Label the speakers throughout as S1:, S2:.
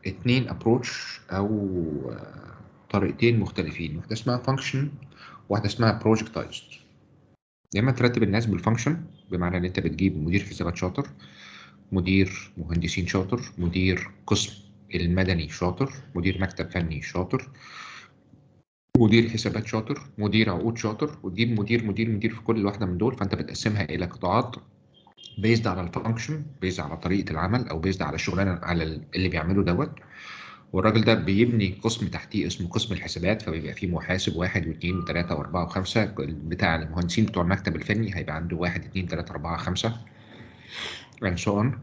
S1: اتنين ابروتش او آه، طريقتين مختلفين واحده اسمها فانكشن واحده اسمها بروجكتايزد يا اما ترتب الناس بالفانكشن بمعنى ان انت بتجيب مدير حسابات شاطر مدير مهندسين شاطر مدير قسم المدني شاطر مدير مكتب فني شاطر مدير حسابات شاطر مدير عقود شاطر وتجيب مدير مدير مدير في كل واحده من دول فانت بتقسمها الى قطاعات بيزد على الفانكشن بيزد على طريقه العمل او بيزد على الشغلانه على اللي بيعمله دوت والراجل ده بيبني قسم تحتيه اسمه قسم الحسابات فبيبقى فيه محاسب واحد واثنين وثلاثة وأربعة وخمسة بتاع المهندسين بتوع المكتب الفني هيبقى عنده واحد اثنين ثلاثة أربعة خمسة and so on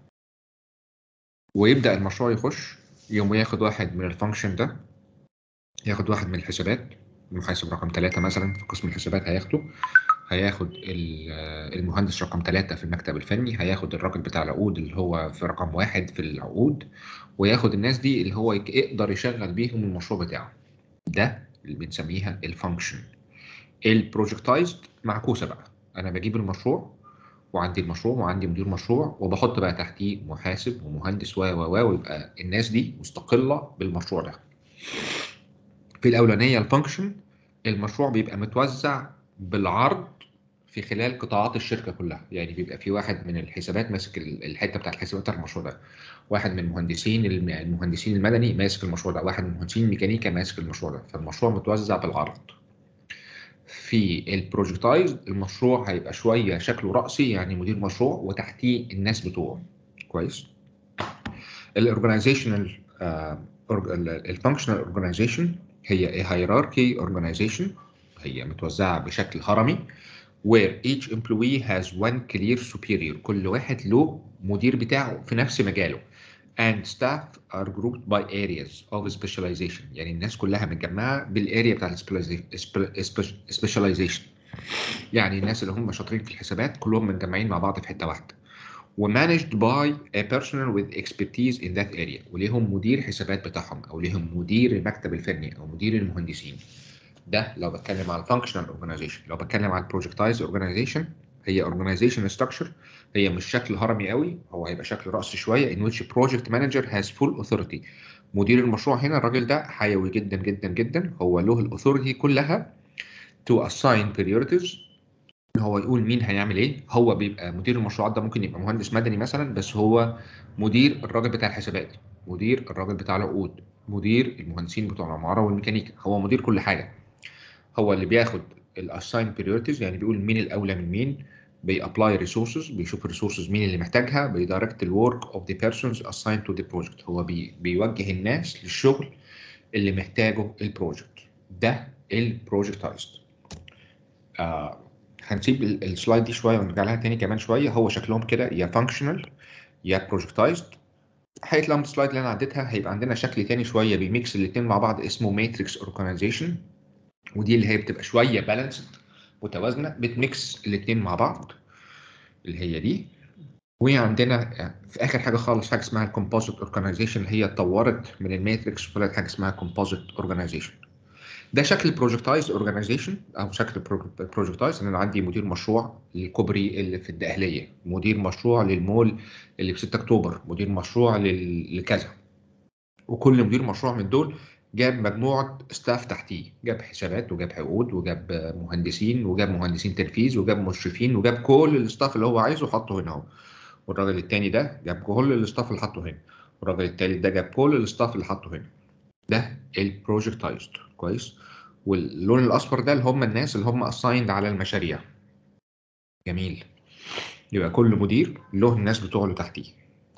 S1: ويبدأ المشروع يخش يوم ياخد واحد من الفانكشن ده ياخد واحد من الحسابات المحاسب رقم ثلاثة مثلا في قسم الحسابات هياخده هياخد ال- المهندس رقم ثلاثة في المكتب الفني هياخد الراجل بتاع العقود اللي هو في رقم واحد في العقود وياخد الناس دي اللي هو يك- يقدر يشغل بيهم المشروع بتاعه ده اللي بنسميها الفانكشن البروجكتايزد معكوسة بقى انا بجيب المشروع وعندي المشروع وعندي مدير مشروع وبحط بقى تحتيه محاسب ومهندس و و و ويبقى الناس دي مستقلة بالمشروع ده في الأولانية الفانكشن المشروع بيبقى متوزع بالعرض في خلال قطاعات الشركة كلها يعني بيبقى في واحد من الحسابات ماسك ال- الحتة بتاعت الحسابات بتاع المشروع ده واحد من المهندسين الم- المهندسين المدني ماسك المشروع ده واحد من مهندسين الميكانيكا ماسك المشروع ده فالمشروع متوزع بالعرض في البروجكتايز المشروع هيبقى شوية شكله رأسي يعني مدير مشروع وتحتيه الناس بتوعه كويس الاورجنايزيشنال الفانكشنال اورجنايزيشن هي هيراركي اورجنايزيشن هي متوزعة بشكل هرمي where each employee has one clear superior كل واحد له مدير بتاعه في نفس مجاله and staff are grouped by areas of specialization يعني الناس كلها متجمعة بالاريا بتاع specialization يعني الناس اللي هم شاطرين في الحسابات كلهم متجمعين مع بعض في حتة واحدة وmanaged by a personnel with expertise in that area وليهم مدير حسابات بتاعهم او ليهم مدير المكتب الفني او مدير المهندسين ده لو بتكلم على الفانكشنال اورجانيزيشن لو بتكلم على البروجكتايز اورجانيزيشن هي اورجانيزيشن ستراكشر هي مش شكل هرمي قوي هو هيبقى شكل رأسي شويه in which project manager has full authority مدير المشروع هنا الراجل ده حيوي جدا جدا جدا هو له الاثوريتي كلها to assign priorities ان هو يقول مين هيعمل ايه هو بيبقى مدير المشروعات ده ممكن يبقى مهندس مدني مثلا بس هو مدير الراجل بتاع الحسابات مدير الراجل بتاع العقود مدير المهندسين بتوع العماره والميكانيكا هو مدير كل حاجه هو اللي بياخد الاساين بريورتيز يعني بيقول مين الاولى من مين بيابلاي ريسورسز بيشوف الريسورسز مين اللي محتاجها بيدايركت الورك اوف ذا بيرسونز اساين تو ذا بروجكت هو بي بيوجه الناس للشغل اللي محتاجه البروجكت ده البروجكتايزد آه هنسيب ال- السلايد دي شويه ونرجع لها تاني كمان شويه هو شكلهم كده يا فانكشنال يا بروجكتايزد هيطلع من السلايد اللي انا عديتها هيبقى عندنا شكل تاني شويه بيميكس الاثنين مع بعض اسمه ماتريكس اورجانيزيشن ودي اللي هي بتبقى شويه بالانسد متوازنه بتميكس الاثنين مع بعض اللي هي دي وعندنا في اخر حاجه خالص حاجه اسمها الكومبوزيت اورجانيزيشن اللي هي اتطورت من الماتريكس وطلعت حاجه اسمها كومبوزيت اورجانيزيشن ده شكل بروجكتايز اورجانيزيشن او شكل بروجكتايز ان انا عندي مدير مشروع للكوبري اللي في الدقهليه مدير مشروع للمول اللي في 6 اكتوبر مدير مشروع لل- لكذا وكل مدير مشروع من دول جاب مجموعه ستاف تحتيه جاب حسابات وجاب عقود وجاب مهندسين وجاب مهندسين تنفيذ وجاب مشرفين وجاب كل الستاف اللي هو عايزه حطه هنا اهو والراجل التاني ده جاب كل الستاف اللي حطه هنا والراجل التالت ده جاب كل الستاف اللي حطه هنا ده البروجكتايزد كويس واللون الاصفر ده اللي هم الناس اللي هم اسايند على المشاريع جميل يبقى كل مدير له الناس بتوعه اللي تحتيه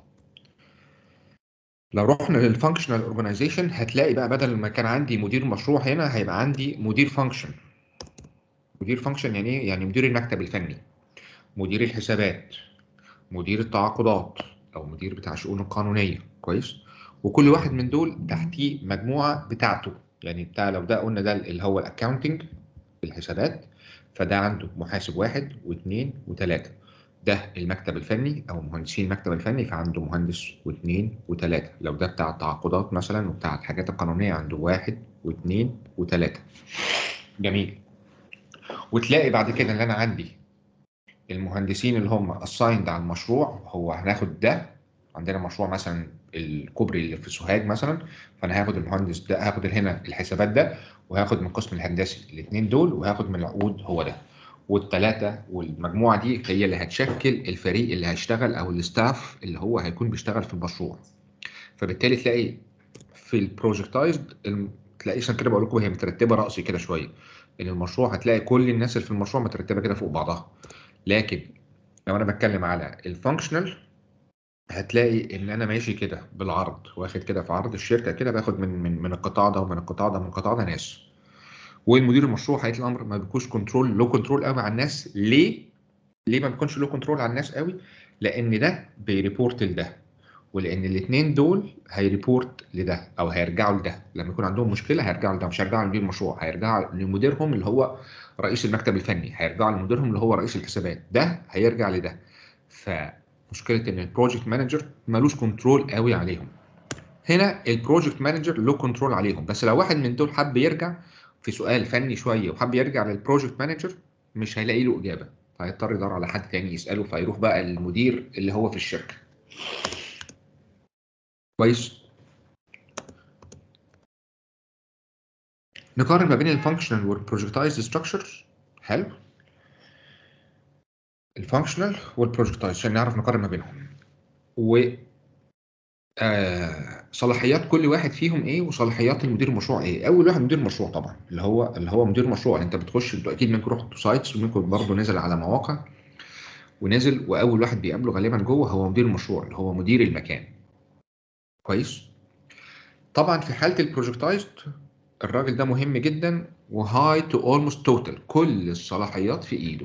S1: لو رحنا للفانكشنال اورجانيزيشن هتلاقي بقى بدل ما كان عندي مدير مشروع هنا هيبقى عندي مدير فانكشن مدير فانكشن يعني ايه يعني مدير المكتب الفني مدير الحسابات مدير التعاقدات او مدير بتاع الشؤون القانونيه كويس وكل واحد من دول تحتيه مجموعه بتاعته يعني بتاع لو ده قلنا ده اللي هو الاكاونتنج الحسابات فده عنده محاسب واحد واثنين وثلاثه ده المكتب الفني او مهندسين المكتب الفني فعنده مهندس واثنين وثلاثه لو ده بتاع التعاقدات مثلا وبتاع الحاجات القانونيه عنده واحد واثنين وثلاثه جميل وتلاقي بعد كده ان انا عندي المهندسين اللي هم اسايند على المشروع هو هناخد ده عندنا مشروع مثلا الكوبري اللي في سوهاج مثلا فانا هاخد المهندس ده هاخد هنا الحسابات ده وهاخد من القسم الهندسي الاثنين دول وهاخد من العقود هو ده والثلاثه والمجموعه دي هي اللي هتشكل الفريق اللي هيشتغل او الستاف اللي هو هيكون بيشتغل في المشروع فبالتالي تلاقي في البروجكتايزد تلاقي عشان كده بقول لكم هي مترتبه راسي كده شويه ان المشروع هتلاقي كل الناس اللي في المشروع مترتبه كده فوق بعضها لكن لو انا بتكلم على الفانكشنال هتلاقي ان انا ماشي كده بالعرض واخد كده في عرض الشركه كده باخد من من من القطاع ده ومن القطاع ده ومن القطاع ده ناس والمدير المشروع حقيقه الامر ما بيكونش كنترول لو كنترول قوي على الناس ليه؟ ليه ما بيكونش له كنترول على الناس قوي؟ لان ده بيريبورت لده ولان الاثنين دول هيريبورت لده او هيرجعوا لده لما يكون عندهم مشكله هيرجعوا لده مش هيرجعوا لمدير المشروع هيرجعوا لمديرهم اللي هو رئيس المكتب الفني هيرجعوا لمديرهم اللي هو رئيس الحسابات ده هيرجع لده فمشكله ان البروجكت مانجر ملوش كنترول قوي عليهم هنا البروجكت مانجر له كنترول عليهم بس لو واحد من دول حب يرجع في سؤال فني شويه وحب يرجع للبروجكت مانجر مش هيلاقي له اجابه فهيضطر يدور على حد تاني يساله فيروح بقى المدير اللي هو في الشركه كويس نقارن ما بين الفانكشنال والبروجكتايز ستراكشر حلو الفانكشنال والبروجكتايز عشان نعرف نقارن ما بينهم و آه صلاحيات كل واحد فيهم ايه وصلاحيات المدير المشروع ايه اول واحد مدير المشروع طبعا اللي هو اللي هو مدير المشروع انت بتخش انتوا اكيد منكم رحتوا سايتس ومنكم برضه نزل على مواقع ونزل واول واحد بيقابله غالبا جوه هو مدير المشروع اللي هو مدير المكان كويس طبعا في حاله البروجكتايزد الراجل ده مهم جدا وهاي تو اولموست توتال كل الصلاحيات في ايده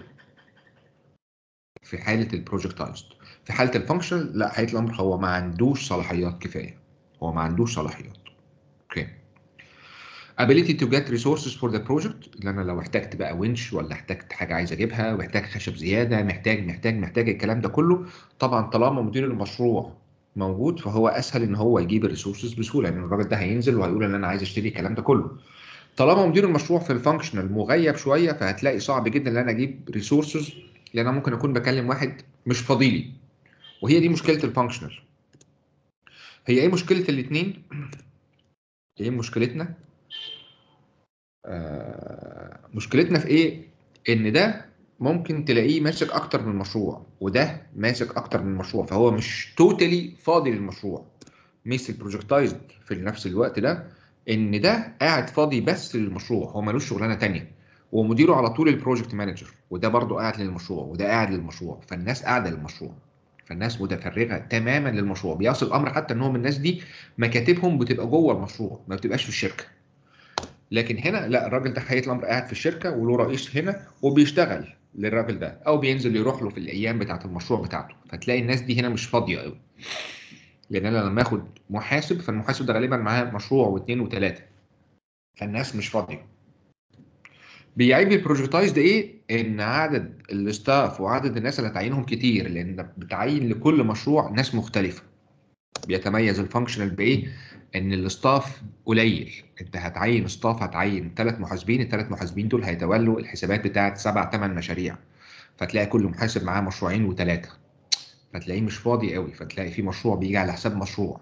S1: في حاله البروجكتايزد في حاله الفانكشنال لا حقيقه الامر هو ما عندوش صلاحيات كفايه هو ما عندوش صلاحيات اوكي ability to get resources for the project اللي انا لو احتجت بقى winch ولا احتجت حاجه عايز اجيبها ومحتاج خشب زياده محتاج محتاج محتاج الكلام ده كله طبعا طالما مدير المشروع موجود فهو اسهل ان هو يجيب الريسورسز بسهوله لان يعني الراجل ده هينزل وهيقول ان انا عايز اشتري الكلام ده كله طالما مدير المشروع في الفانكشنال مغيب شويه فهتلاقي صعب جدا ان انا اجيب ريسورسز لان انا ممكن اكون بكلم واحد مش فاضي لي وهي دي مشكله الفانكشنال هي ايه مشكله الاثنين ايه مشكلتنا آه مشكلتنا في ايه ان ده ممكن تلاقيه ماسك اكتر من مشروع وده ماسك اكتر من مشروع فهو مش توتالي فاضي للمشروع ميس البروجكتايزد في نفس الوقت ده ان ده قاعد فاضي بس للمشروع هو ملوش شغلانه تانية ومديره على طول البروجكت مانجر وده برضه قاعد للمشروع وده قاعد للمشروع فالناس قاعده للمشروع فالناس متفرغه تماما للمشروع بيصل الامر حتى انهم الناس دي مكاتبهم بتبقى جوه المشروع ما بتبقاش في الشركه لكن هنا لا الراجل ده حقيقه الامر قاعد في الشركه وله رئيس هنا وبيشتغل للراجل ده او بينزل يروح له في الايام بتاعه المشروع بتاعته فتلاقي الناس دي هنا مش فاضيه قوي لان انا لما اخد محاسب فالمحاسب ده غالبا معاه مشروع واثنين وثلاثه فالناس مش فاضيه بيعيب البروجكتايز ده ايه ان عدد الاستاف وعدد الناس اللي هتعينهم كتير لان بتعين لكل مشروع ناس مختلفه بيتميز الفانكشنال بايه ان الاستاف قليل انت هتعين ستاف هتعين ثلاث محاسبين الثلاث محاسبين دول هيتولوا الحسابات بتاعه سبع ثمان مشاريع فتلاقي كل محاسب معاه مشروعين وثلاثه فتلاقيه مش فاضي قوي فتلاقي في مشروع بيجي على حساب مشروع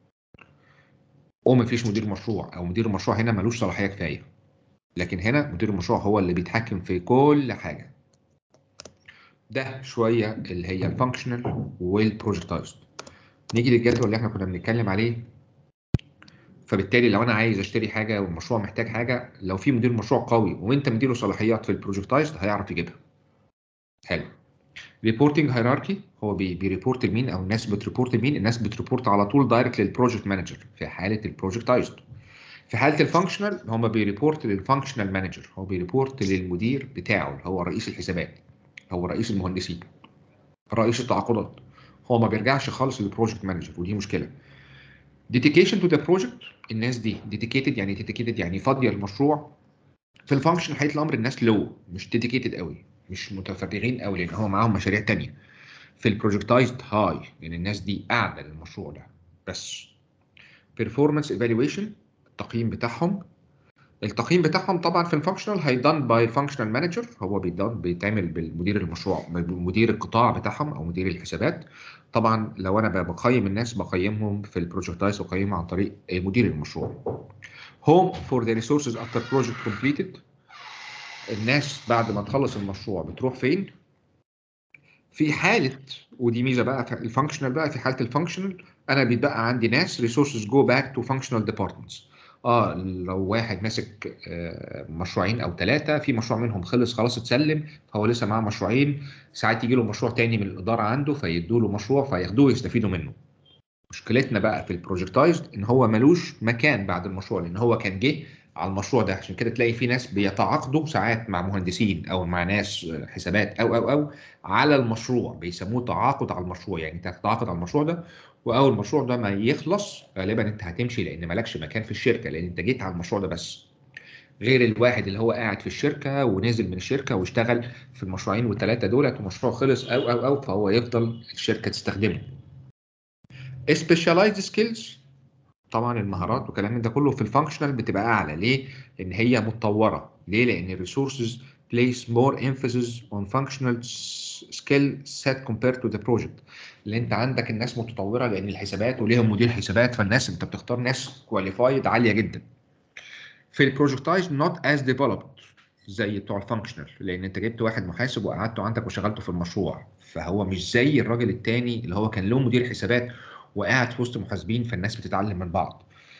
S1: ومفيش مدير مشروع او مدير المشروع هنا ملوش صلاحيه كفايه لكن هنا مدير المشروع هو اللي بيتحكم في كل حاجه ده شويه اللي هي الفانكشنال والبروجكتايزد نيجي للجدول اللي احنا كنا بنتكلم عليه فبالتالي لو انا عايز اشتري حاجه والمشروع محتاج حاجه لو في مدير مشروع قوي وانت مديله صلاحيات في البروجكتايزد هيعرف يجيبها حلو ريبورتنج هيراركي هو بي بيريبورت لمين او الناس بتريبورت لمين الناس بتريبورت على طول دايركت للبروجكت مانجر في حاله البروجكتايزد في حاله الفانكشنال هم بيريبورت للفانكشنال مانجر هو بيريبورت للمدير بتاعه اللي هو رئيس الحسابات هو رئيس المهندسين رئيس التعاقدات هو ما بيرجعش خالص للبروجكت مانجر ودي مشكله ديديكيشن تو ذا بروجكت الناس دي ديديكيتد يعني ديديكيتد يعني فاضيه المشروع في الفانكشن حقيقه الامر الناس لو مش ديديكيتد قوي مش متفرغين قوي لان هو معاهم مشاريع تانية في البروجكتايزد هاي لان الناس دي قاعده للمشروع ده بس performance evaluation التقييم بتاعهم التقييم بتاعهم طبعا في الفانكشنال هيدان باي الفانكشنال مانجر هو بيدان بيتعمل بالمدير المشروع مدير القطاع بتاعهم او مدير الحسابات طبعا لو انا بقيم الناس بقيمهم في البروجكتايز بقيمهم عن طريق مدير المشروع home for the resources after project completed الناس بعد ما تخلص المشروع بتروح فين في حاله ودي ميزه بقى في الفانكشنال بقى في حاله الفانكشنال انا بيتبقى عندي ناس ريسورسز جو باك تو فانكشنال ديبارتمنتس اه لو واحد ماسك آه مشروعين او ثلاثه في مشروع منهم خلص خلاص اتسلم فهو لسه معاه مشروعين ساعات يجي له مشروع تاني من الاداره عنده فيدوا له مشروع فياخدوه ويستفيدوا منه مشكلتنا بقى في البروجكتايزد ان هو ملوش مكان بعد المشروع لان هو كان جه على المشروع ده عشان كده تلاقي في ناس بيتعاقدوا ساعات مع مهندسين او مع ناس حسابات او او او على المشروع بيسموه تعاقد على المشروع يعني انت هتتعاقد على المشروع ده واول المشروع ده ما يخلص غالبا انت هتمشي لان مالكش مكان في الشركه لان انت جيت على المشروع ده بس غير الواحد اللي هو قاعد في الشركه ونزل من الشركه واشتغل في المشروعين والثلاثه دولت ومشروع خلص او او او فهو يفضل الشركه تستخدمه. سبيشاليزد سكيلز طبعا المهارات وكلام من ده كله في الفانكشنال بتبقى اعلى ليه؟ لان هي متطوره ليه؟ لان الريسورسز place more emphasis on functional skill set compared to the project اللي انت عندك الناس متطوره لان الحسابات وليهم مدير حسابات فالناس انت بتختار ناس كواليفايد عاليه جدا في البروجكتايز not as developed زي بتوع الفانكشنال لان انت جبت واحد محاسب وقعدته عندك وشغلته في المشروع فهو مش زي الراجل التاني اللي هو كان له مدير حسابات وقاعد في وسط محاسبين فالناس بتتعلم من بعض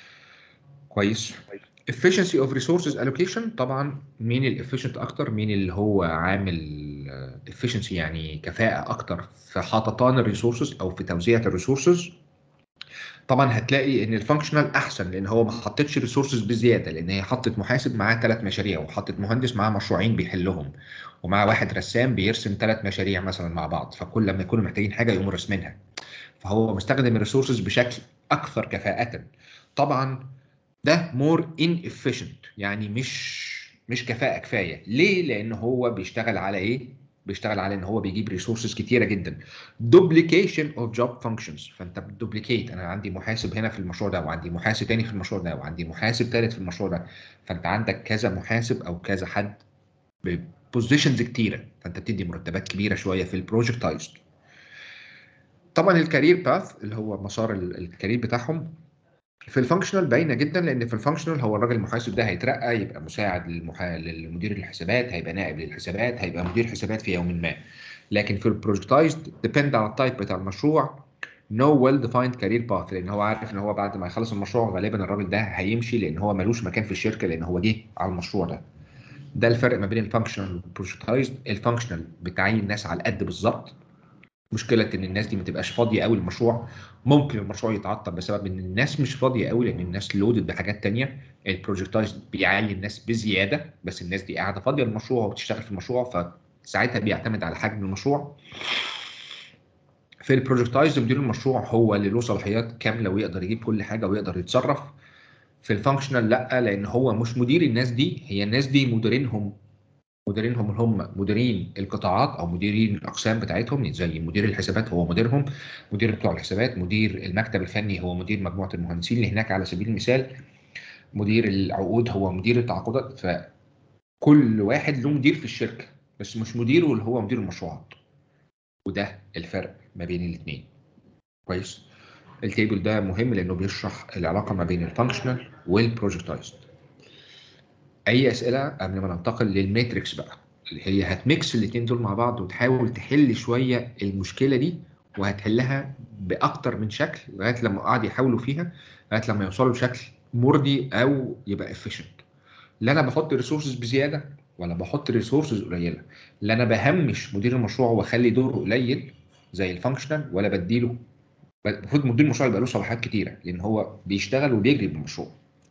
S1: كويس efficiency of resources allocation طبعا مين الافيشنت اكتر مين اللي هو عامل efficiency يعني كفاءه اكتر في حططان الريسورسز او في توزيع الريسورسز طبعا هتلاقي ان الفانكشنال احسن لان هو ما حطتش ريسورسز بزياده لان هي حطت محاسب معاه ثلاث مشاريع وحطت مهندس معاه مشروعين بيحلهم ومع واحد رسام بيرسم ثلاث مشاريع مثلا مع بعض فكل لما يكونوا محتاجين حاجه يقوموا راسمينها فهو مستخدم الريسورسز بشكل اكثر كفاءه طبعا ده مور ان efficient يعني مش مش كفاءه كفايه ليه لان هو بيشتغل على ايه بيشتغل على ان هو بيجيب ريسورسز كتيره جدا دوبليكيشن اوف جوب فانكشنز فانت بتدوبليكيت انا عندي محاسب هنا في المشروع ده وعندي محاسب تاني في المشروع ده وعندي محاسب ثالث في المشروع ده فانت عندك كذا محاسب او كذا حد ببوزيشنز كتيره فانت بتدي مرتبات كبيره شويه في البروجكتايزد طبعا الكارير باث اللي هو مسار الكارير بتاعهم في الفانكشنال باينه جدا لان في الفانكشنال هو الراجل المحاسب ده هيترقى يبقى مساعد للمحا... للمدير الحسابات هيبقى نائب للحسابات هيبقى مدير حسابات في يوم ما لكن في البروجكتايزد ديبند على التايب بتاع المشروع نو ويل ديفايند كارير باث لان هو عارف ان هو بعد ما يخلص المشروع غالبا الراجل ده هيمشي لان هو ملوش مكان في الشركه لان هو جه على المشروع ده ده الفرق ما بين الفانكشنال والبروجكتايزد الفانكشنال بتعين ناس على القد بالظبط مشكله ان الناس دي ما تبقاش فاضيه قوي المشروع ممكن المشروع يتعطل بسبب ان الناس مش فاضيه قوي لان الناس لودد بحاجات تانية البروجكتايز بيعين ناس بزياده بس الناس دي قاعده فاضيه المشروع وبتشتغل في المشروع فساعتها بيعتمد على حجم المشروع في البروجكتايز مدير المشروع هو اللي له صلاحيات كامله ويقدر يجيب كل حاجه ويقدر يتصرف في الفانكشنال لا لان هو مش مدير الناس دي هي الناس دي مديرينهم مديرينهم اللي هم مديرين القطاعات او مديرين الاقسام بتاعتهم زي مدير الحسابات هو مديرهم مدير بتوع الحسابات مدير المكتب الفني هو مدير مجموعه المهندسين اللي هناك على سبيل المثال مدير العقود هو مدير التعاقدات فكل واحد له مدير في الشركه بس مش مديره اللي هو مدير المشروعات وده الفرق ما بين الاثنين كويس التيبل ده مهم لانه بيشرح العلاقه ما بين الفانكشنال والبروجكتايزد اي اسئله قبل ما ننتقل للماتريكس بقى اللي هي هتميكس الاثنين دول مع بعض وتحاول تحل شويه المشكله دي وهتحلها باكتر من شكل لغايه لما قعد يحاولوا فيها لغايه لما يوصلوا لشكل مرضي او يبقى افيشنت لا انا بحط ريسورسز بزياده ولا بحط ريسورسز قليله لا انا بهمش مدير المشروع واخلي دوره قليل زي الفانكشنال ولا بديله المفروض مدير المشروع يبقى له صلاحيات كتيره لان هو بيشتغل وبيجري بالمشروع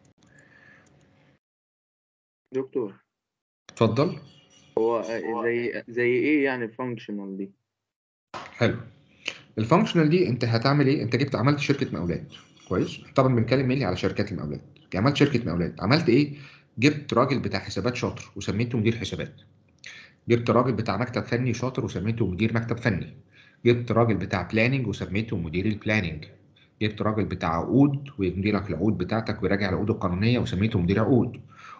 S2: دكتور
S1: اتفضل
S2: هو زي زي ايه يعني فانكشنال دي
S1: حلو الفانكشنال دي انت هتعمل ايه انت جبت عملت شركه مقاولات كويس طبعا بنتكلم مينلي على شركات المقاولات عملت شركه مقاولات عملت ايه جبت راجل بتاع حسابات شاطر وسميته مدير حسابات جبت راجل بتاع مكتب فني شاطر وسميته مدير مكتب فني جبت راجل بتاع بلاننج وسميته مدير البلاننج جبت راجل بتاع عقود ويدير لك العقود بتاعتك ويراجع العقود القانونيه وسميته مدير عقود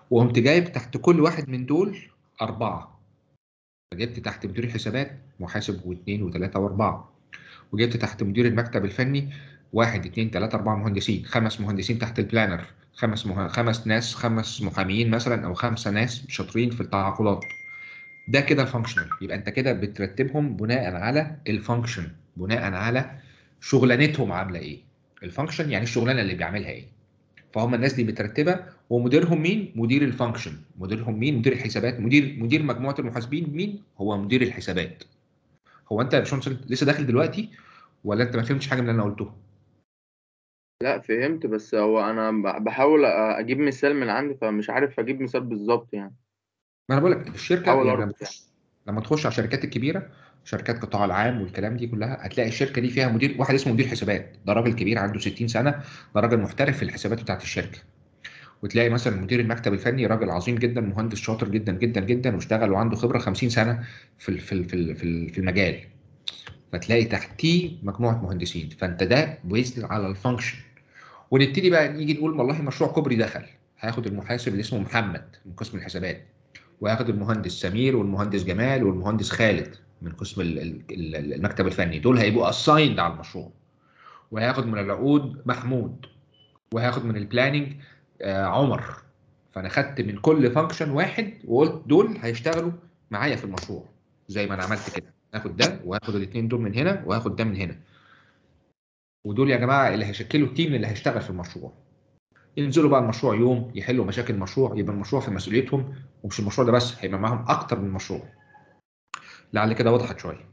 S1: وقمت جايب تحت كل واحد من دول أربعة فجبت تحت مدير الحسابات محاسب واثنين وثلاثة وأربعة وجبت تحت مدير المكتب الفني واحد اثنين ثلاثة أربعة مهندسين خمس مهندسين تحت البلانر خمس مه... خمس ناس خمس محامين مثلا أو خمسة ناس شاطرين في التعاقدات ده كده الفانكشنال يبقى أنت كده بترتبهم بناء على الفانكشن بناء على شغلانتهم عاملة إيه الفانكشن يعني الشغلانة اللي بيعملها إيه فهم الناس دي مترتبه ومديرهم مين؟ مدير الفانكشن، مديرهم مين؟ مدير الحسابات، مدير مدير مجموعه المحاسبين مين؟ هو مدير الحسابات. هو انت يا باشمهندس لسه داخل دلوقتي ولا انت ما فهمتش حاجه من اللي انا قلته؟
S2: لا فهمت بس هو انا ب- بحاول أ- اجيب مثال من عندي فمش عارف اجيب مثال بالظبط يعني
S1: ما انا بقول لك الشركه
S2: حاول
S1: يعني
S2: أربط
S1: لما تخش لما تخش على الشركات الكبيره شركات القطاع العام والكلام دي كلها هتلاقي الشركه دي فيها مدير واحد اسمه مدير حسابات ده راجل كبير عنده 60 سنه ده راجل محترف في الحسابات بتاعت الشركه وتلاقي مثلا مدير المكتب الفني راجل عظيم جدا مهندس شاطر جدا جدا جدا واشتغل وعنده خبره 50 سنه في ال- في ال- في ال- في ال- في المجال فتلاقي تحتيه مجموعه مهندسين فانت ده بيزد على الفانكشن ونبتدي بقى نيجي نقول والله مشروع كوبري دخل هاخد المحاسب اللي اسمه محمد من قسم الحسابات وهاخد المهندس سمير والمهندس جمال والمهندس خالد من قسم ال- ال- ال- المكتب الفني دول هيبقوا اسايند على المشروع وهاخد من العقود محمود وهاخد من البلاننج آه، عمر فانا خدت من كل فانكشن واحد وقلت دول هيشتغلوا معايا في المشروع زي ما انا عملت كده هاخد ده وهاخد الاثنين دول من هنا وهاخد ده من هنا ودول يا جماعه اللي هيشكلوا التيم اللي هيشتغل في المشروع ينزلوا بقى المشروع يوم يحلوا مشاكل المشروع يبقى المشروع في مسؤوليتهم ومش المشروع ده بس هيبقى معاهم اكتر من مشروع لعل كده وضحت شويه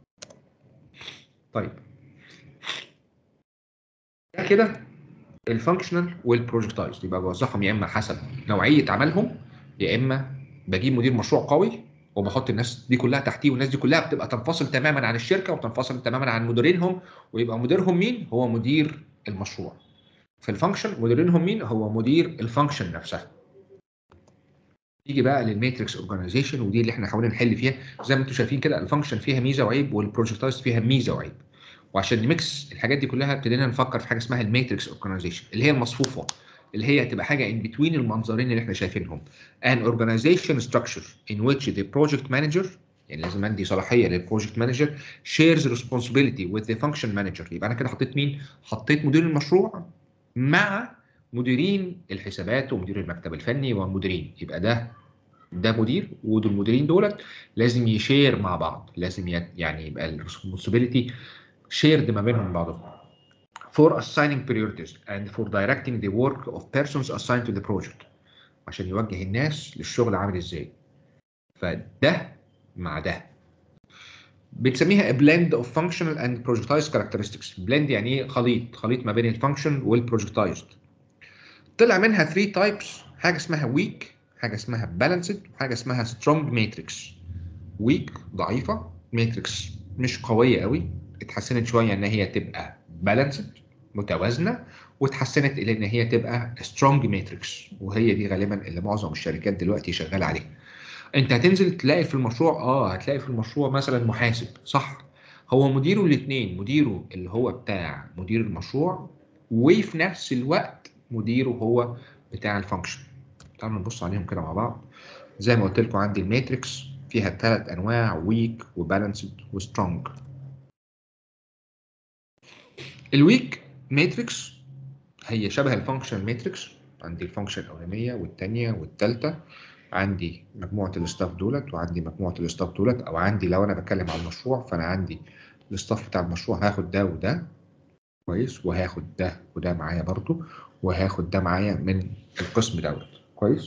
S1: طيب ده كده الفانكشنال والبروجكتايز يبقى بوزعهم يا اما حسب نوعيه عملهم يا اما بجيب مدير مشروع قوي وبحط الناس دي كلها تحتيه والناس دي كلها بتبقى تنفصل تماما عن الشركه وتنفصل تماما عن مديرينهم ويبقى مديرهم مين؟ هو مدير المشروع. في الفانكشن مديرينهم مين؟ هو مدير الفانكشن نفسها. يجي بقى للماتريكس اورجانيزيشن ودي اللي احنا حاولنا نحل فيها زي ما انتم شايفين كده الفانكشن فيها ميزه وعيب والبروجكتايز فيها ميزه وعيب. وعشان نميكس الحاجات دي كلها ابتدينا نفكر في حاجه اسمها الماتريكس اورجانيزيشن اللي هي المصفوفه اللي هي هتبقى حاجه in between المنظرين اللي احنا شايفينهم an organization structure in which the project manager يعني لازم عندي صلاحيه للبروجكت مانجر shares responsibility with the function manager يبقى انا كده حطيت مين؟ حطيت مدير المشروع مع مديرين الحسابات ومدير المكتب الفني والمديرين يبقى ده ده مدير ودول المديرين دولت لازم يشير مع بعض لازم يت- يعني يبقى الريسبونسبيلتي شيرد ما بينهم بعضهم for assigning priorities and for directing the work of persons assigned to the project عشان يوجه الناس للشغل عامل ازاي فده مع ده بنسميها a blend of functional and projectized characteristics blend يعني ايه خليط خليط ما بين الفانكشن والبروجكتايزد طلع منها 3 types حاجه اسمها weak حاجه اسمها balanced وحاجه اسمها strong matrix weak ضعيفه matrix مش قويه قوي اتحسنت شويه ان هي تبقى بالانسد متوازنه واتحسنت الى ان هي تبقى سترونج ماتريكس وهي دي غالبا اللي معظم الشركات دلوقتي شغاله عليها انت هتنزل تلاقي في المشروع اه هتلاقي في المشروع مثلا محاسب صح هو مديره الاثنين مديره اللي هو بتاع مدير المشروع وفي نفس الوقت مديره هو بتاع الفانكشن تعالوا نبص عليهم كده مع بعض زي ما قلت لكم عندي الماتريكس فيها ثلاث انواع ويك وبالانسد وسترونج الويك ماتريكس هي شبه الفانكشن ماتريكس عندي الفانكشن الاولانيه والثانيه والثالثه عندي مجموعه الاستاف دولت وعندي مجموعه الاستاف دولت او عندي لو انا بتكلم عن المشروع فانا عندي الاستاف بتاع المشروع هاخد ده وده كويس وهاخد ده وده معايا برضو وهاخد ده معايا من القسم دوت كويس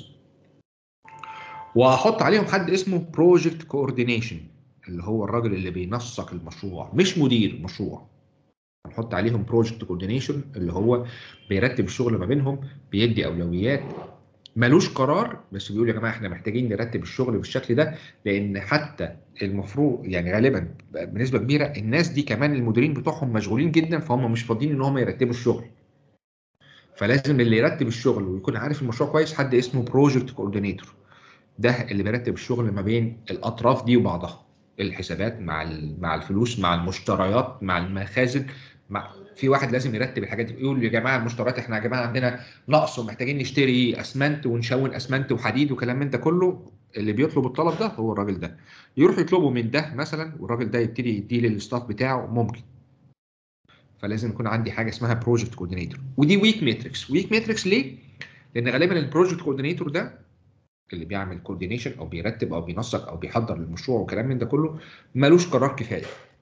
S1: وهحط عليهم حد اسمه بروجكت كوردينيشن اللي هو الراجل اللي بينسق المشروع مش مدير مشروع هنحط عليهم بروجكت كوردينيشن اللي هو بيرتب الشغل ما بينهم بيدي اولويات ملوش قرار بس بيقول يا جماعه احنا محتاجين نرتب الشغل بالشكل ده لان حتى المفروض يعني غالبا بنسبه كبيره الناس دي كمان المديرين بتوعهم مشغولين جدا فهم مش فاضيين ان هم يرتبوا الشغل فلازم اللي يرتب الشغل ويكون عارف المشروع كويس حد اسمه بروجكت كوردينيتور ده اللي بيرتب الشغل ما بين الاطراف دي وبعضها الحسابات مع مع الفلوس مع المشتريات مع المخازن مع في واحد لازم يرتب الحاجات دي يقول يا جماعه المشتريات احنا يا جماعه عندنا نقص ومحتاجين نشتري اسمنت ونشون اسمنت وحديد وكلام من ده كله اللي بيطلب الطلب ده هو الراجل ده يروح يطلبه من ده مثلا والراجل ده يبتدي يديه للستاف بتاعه ممكن فلازم يكون عندي حاجه اسمها بروجكت كوردينيتور ودي ويك ماتريكس ويك ماتريكس ليه لان غالبا البروجكت كوردينيتور ده اللي بيعمل كوردينيشن او بيرتب او بينسق او بيحضر المشروع وكلام من ده كله ملوش قرار كفايه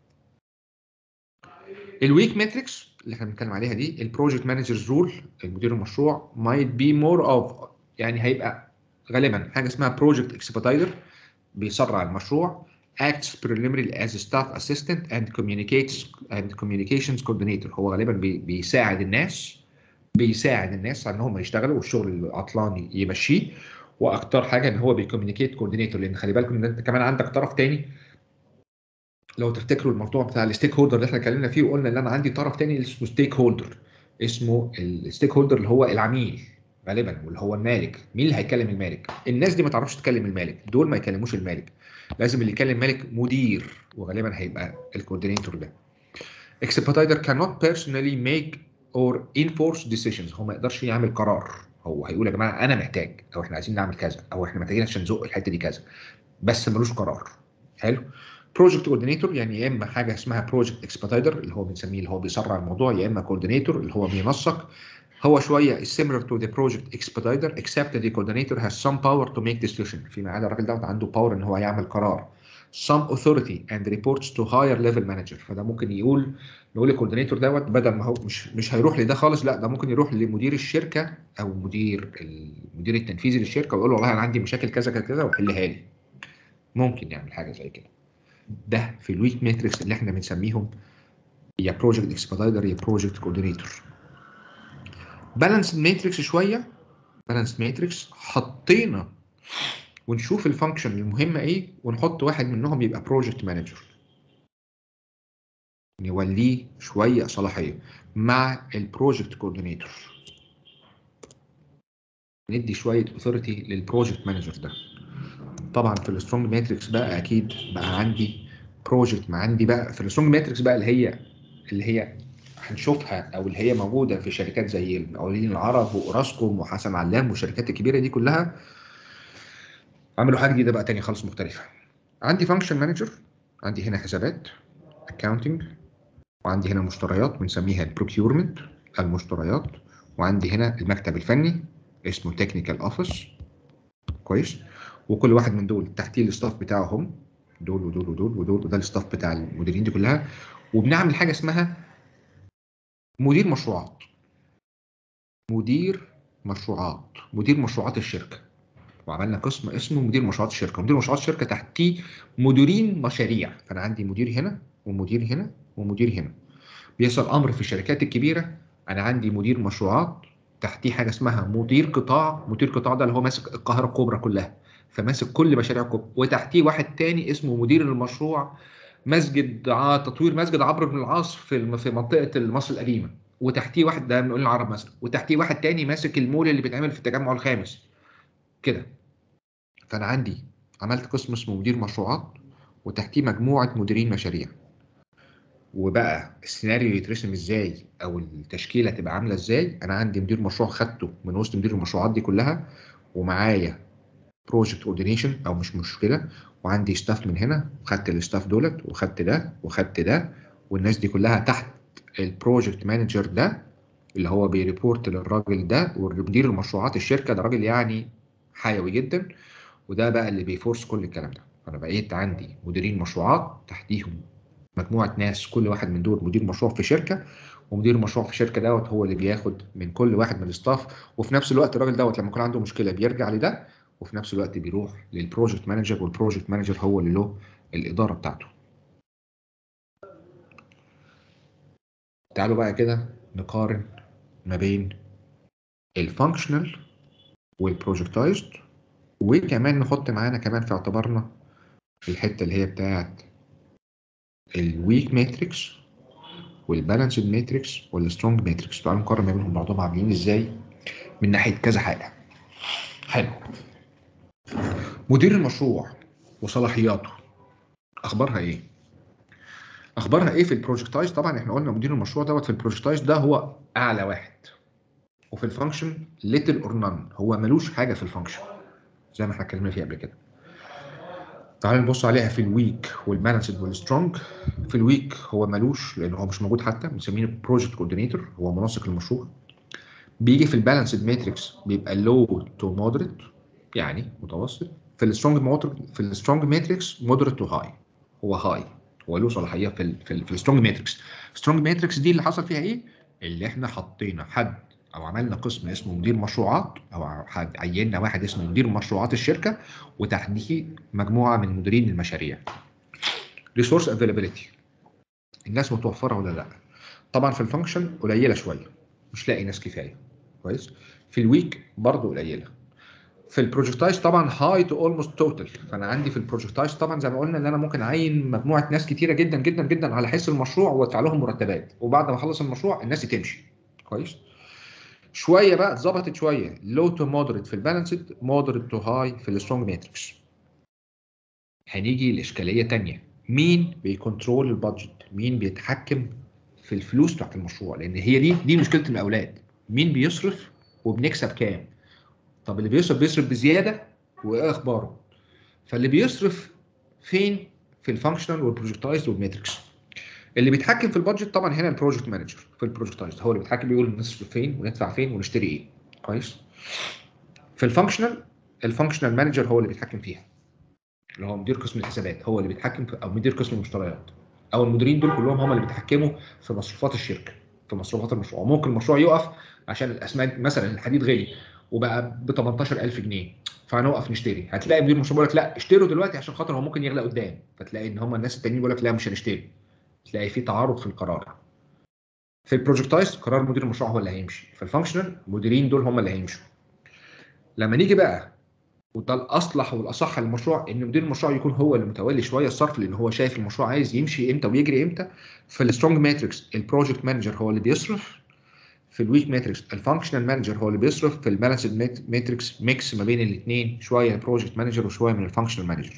S1: الويك ماتريكس اللي احنا بنتكلم عليها دي البروجكت مانجرز رول المدير المشروع might be more of يعني هيبقى غالبا حاجه اسمها بروجكت اكسبيدايتر بيسرع المشروع acts preliminarily as a staff assistant and communicates and communications coordinator هو غالبا بي بيساعد الناس بيساعد الناس على ان هم يشتغلوا والشغل العطلان يمشيه واكتر حاجه ان هو بيكوميونيكيت كوردينيتور لان خلي بالكم ان انت كمان عندك طرف تاني لو تفتكروا الموضوع بتاع الستيك هولدر اللي احنا اتكلمنا فيه وقلنا ان انا عندي طرف تاني اسمه ستيك هولدر اسمه الستيك هولدر اللي هو العميل غالبا واللي هو المالك مين اللي هيكلم المالك الناس دي ما تعرفش تكلم المالك دول ما يكلموش المالك لازم اللي يكلم المالك مدير وغالبا هيبقى الكوردينيتور ده اكسبيدايتر cannot personally make or enforce decisions هو ما يقدرش يعمل قرار هو هيقول يا جماعه انا محتاج او احنا عايزين نعمل كذا او احنا محتاجين عشان نزق الحته دي كذا بس ملوش قرار حلو بروجكت كوردينيتور يعني يا اما حاجه اسمها بروجكت اكسبيدايتر اللي هو بنسميه اللي هو بيسرع الموضوع يا اما كوردينيتور اللي هو بينسق هو شويه similar to the project expediter except that the coordinator has some power to make decision فيما عدا الراجل دوت عنده باور ان هو يعمل قرار some authority and reports to higher level manager فده ممكن يقول نقول الكوردينيتور دوت بدل ما هو مش مش هيروح لده خالص لا ده ممكن يروح لمدير الشركه او مدير المدير التنفيذي للشركه ويقول له والله انا عندي مشاكل كذا كذا كذا وحلها لي ممكن يعمل حاجه زي كده ده في الويك ماتريكس اللي احنا بنسميهم يا بروجكت اكسبيدايتر يا بروجكت كوردينيتور بالانس ماتريكس شويه بالانس ماتريكس حطينا ونشوف الفانكشن المهمه ايه ونحط واحد منهم يبقى بروجكت مانجر نوليه شويه صلاحيه مع البروجكت كوردينيتور ندي شويه اوثوريتي للبروجكت مانجر ده طبعا في السترونج ماتريكس بقى اكيد بقى عندي بروجكت ما عندي بقى في السترونج ماتريكس بقى اللي هي اللي هي هنشوفها او اللي هي موجوده في شركات زي المقاولين العرب واوراسكوم وحسن علام والشركات الكبيره دي كلها عملوا حاجه جديده بقى تانية خالص مختلفه عندي فانكشن مانجر عندي هنا حسابات اكاونتنج وعندي هنا مشتريات بنسميها البروكيورمنت المشتريات وعندي هنا المكتب الفني اسمه تكنيكال اوفيس كويس وكل واحد من دول تحتيه الاستاف بتاعهم دول ودول ودول ودول وده الاستاف بتاع المديرين دي كلها وبنعمل حاجه اسمها مدير مشروعات مدير مشروعات مدير مشروعات الشركه وعملنا قسم اسمه مدير مشروعات الشركه مدير مشروعات الشركه تحتيه مديرين مشاريع فانا عندي مدير هنا ومدير هنا ومدير هنا بيحصل امر في الشركات الكبيره انا عندي مدير مشروعات تحتيه حاجه اسمها مدير قطاع مدير قطاع ده اللي هو ماسك القاهره الكبرى كلها فماسك كل مشاريع الكبرى وتحتيه واحد تاني اسمه مدير المشروع مسجد تطوير مسجد عمرو بن العاص في في منطقه مصر القديمه وتحتيه واحد ده بنقول العرب مثلا وتحتيه واحد تاني ماسك المول اللي بيتعمل في التجمع الخامس كده فانا عندي عملت قسم اسمه مدير مشروعات وتحتيه مجموعه مديرين مشاريع وبقى السيناريو يترسم ازاي او التشكيله تبقى عامله ازاي انا عندي مدير مشروع خدته من وسط مدير المشروعات دي كلها ومعايا بروجكت اوردينيشن او مش مشكله وعندي ستاف من هنا وخدت الستاف دولت وخدت ده وخدت ده والناس دي كلها تحت البروجكت مانجر ده اللي هو بيريبورت للراجل ده ومدير المشروعات الشركه ده راجل يعني حيوي جدا وده بقى اللي بيفورس كل الكلام ده فانا بقيت عندي مديرين مشروعات تحتيهم مجموعه ناس كل واحد من دول مدير مشروع في شركه ومدير المشروع في الشركه دوت هو اللي بياخد من كل واحد من الستاف وفي نفس الوقت الراجل دوت لما يكون عنده مشكله بيرجع لده وفي نفس الوقت بيروح للبروجكت مانجر والبروجكت مانجر هو اللي له الاداره بتاعته تعالوا بقى كده نقارن ما بين الفانكشنال والبروجكتايزد وكمان نحط معانا كمان في اعتبارنا الحته اللي هي بتاعت الويك ماتريكس والبالانسد ماتريكس والسترونج ماتريكس تعالوا نقارن ما بينهم بعضهم عاملين ازاي من ناحيه كذا حاجه حلو مدير المشروع وصلاحياته اخبارها ايه اخبارها ايه في البروجكتايز طبعا احنا قلنا مدير المشروع دوت في البروجكتايز ده هو اعلى واحد وفي الفانكشن ليتل اور نان هو ملوش حاجه في الفانكشن زي ما احنا اتكلمنا فيه قبل كده تعال نبص عليها في الويك والبالانسد والسترونج في الويك هو ملوش لان هو مش موجود حتى بنسميه بروجكت كوردينيتور هو منسق المشروع بيجي في البالانسد ماتريكس بيبقى لو تو مودريت يعني متوسط في السترونج في السترونج ماتريكس مودريت تو هاي هو هاي هو له صلاحيه في ال في, ال في السترونج ماتريكس السترونج ماتريكس دي اللي حصل فيها ايه اللي احنا حطينا حد او عملنا قسم اسمه مدير مشروعات او حد عيننا واحد اسمه مدير مشروعات الشركه وتحتيه مجموعه من مديرين المشاريع ريسورس افيلابيلتي الناس متوفره ولا لا طبعا في الفانكشن قليله شويه مش لاقي ناس كفايه كويس في الويك برضه قليله في البروجكتايز طبعا هاي تو اولموست توتال فانا عندي في البروجكتايز طبعا زي ما قلنا ان انا ممكن اعين مجموعه ناس كتيره جدا جدا جدا على حس المشروع وادفع لهم مرتبات وبعد ما اخلص المشروع الناس تمشي كويس شويه بقى اتظبطت شويه لو تو مودريت في البالانسد مودريت تو هاي في السترونج ماتريكس هنيجي لاشكاليه ثانيه مين بيكونترول البادجت مين بيتحكم في الفلوس بتاعت المشروع لان هي دي دي مشكله المقاولات مين بيصرف وبنكسب كام طب اللي بيصرف بيصرف بزياده وايه اخباره فاللي بيصرف فين في الفانكشنال والبروجكتايز والماتريكس اللي بيتحكم في البادجت طبعا هنا البروجكت مانجر في البروجكتايز هو اللي بيتحكم بيقول نصرف فين وندفع فين ونشتري ايه كويس في الفانكشنال الفانكشنال مانجر هو اللي بيتحكم فيها اللي هو مدير قسم الحسابات هو اللي بيتحكم في او مدير قسم المشتريات او المديرين دول كلهم هم اللي بيتحكموا في مصروفات الشركه في مصروفات المشروع ممكن المشروع يقف عشان الاسمنت مثلا الحديد غلي وبقى ب 18000 جنيه فهنوقف نشتري هتلاقي مدير المشروع بيقول لك لا اشتروا دلوقتي عشان خاطر هو ممكن يغلى قدام فتلاقي ان هم الناس التانيين بيقول لك لا مش هنشتري تلاقي في تعارض في القرار في البروجكتايز قرار مدير المشروع هو اللي هيمشي في الفانكشنال المديرين دول هم اللي هيمشوا لما نيجي بقى وده الاصلح والاصح للمشروع ان مدير المشروع يكون هو اللي متولي شويه الصرف لان هو شايف المشروع عايز يمشي امتى ويجري امتى في السترونج ماتريكس البروجكت مانجر هو اللي بيصرف في الويك ماتريكس الفانكشنال مانجر هو اللي بيصرف في البالانسد ماتريكس ميكس ما بين الاثنين شويه بروجكت مانجر وشويه من الفانكشنال مانجر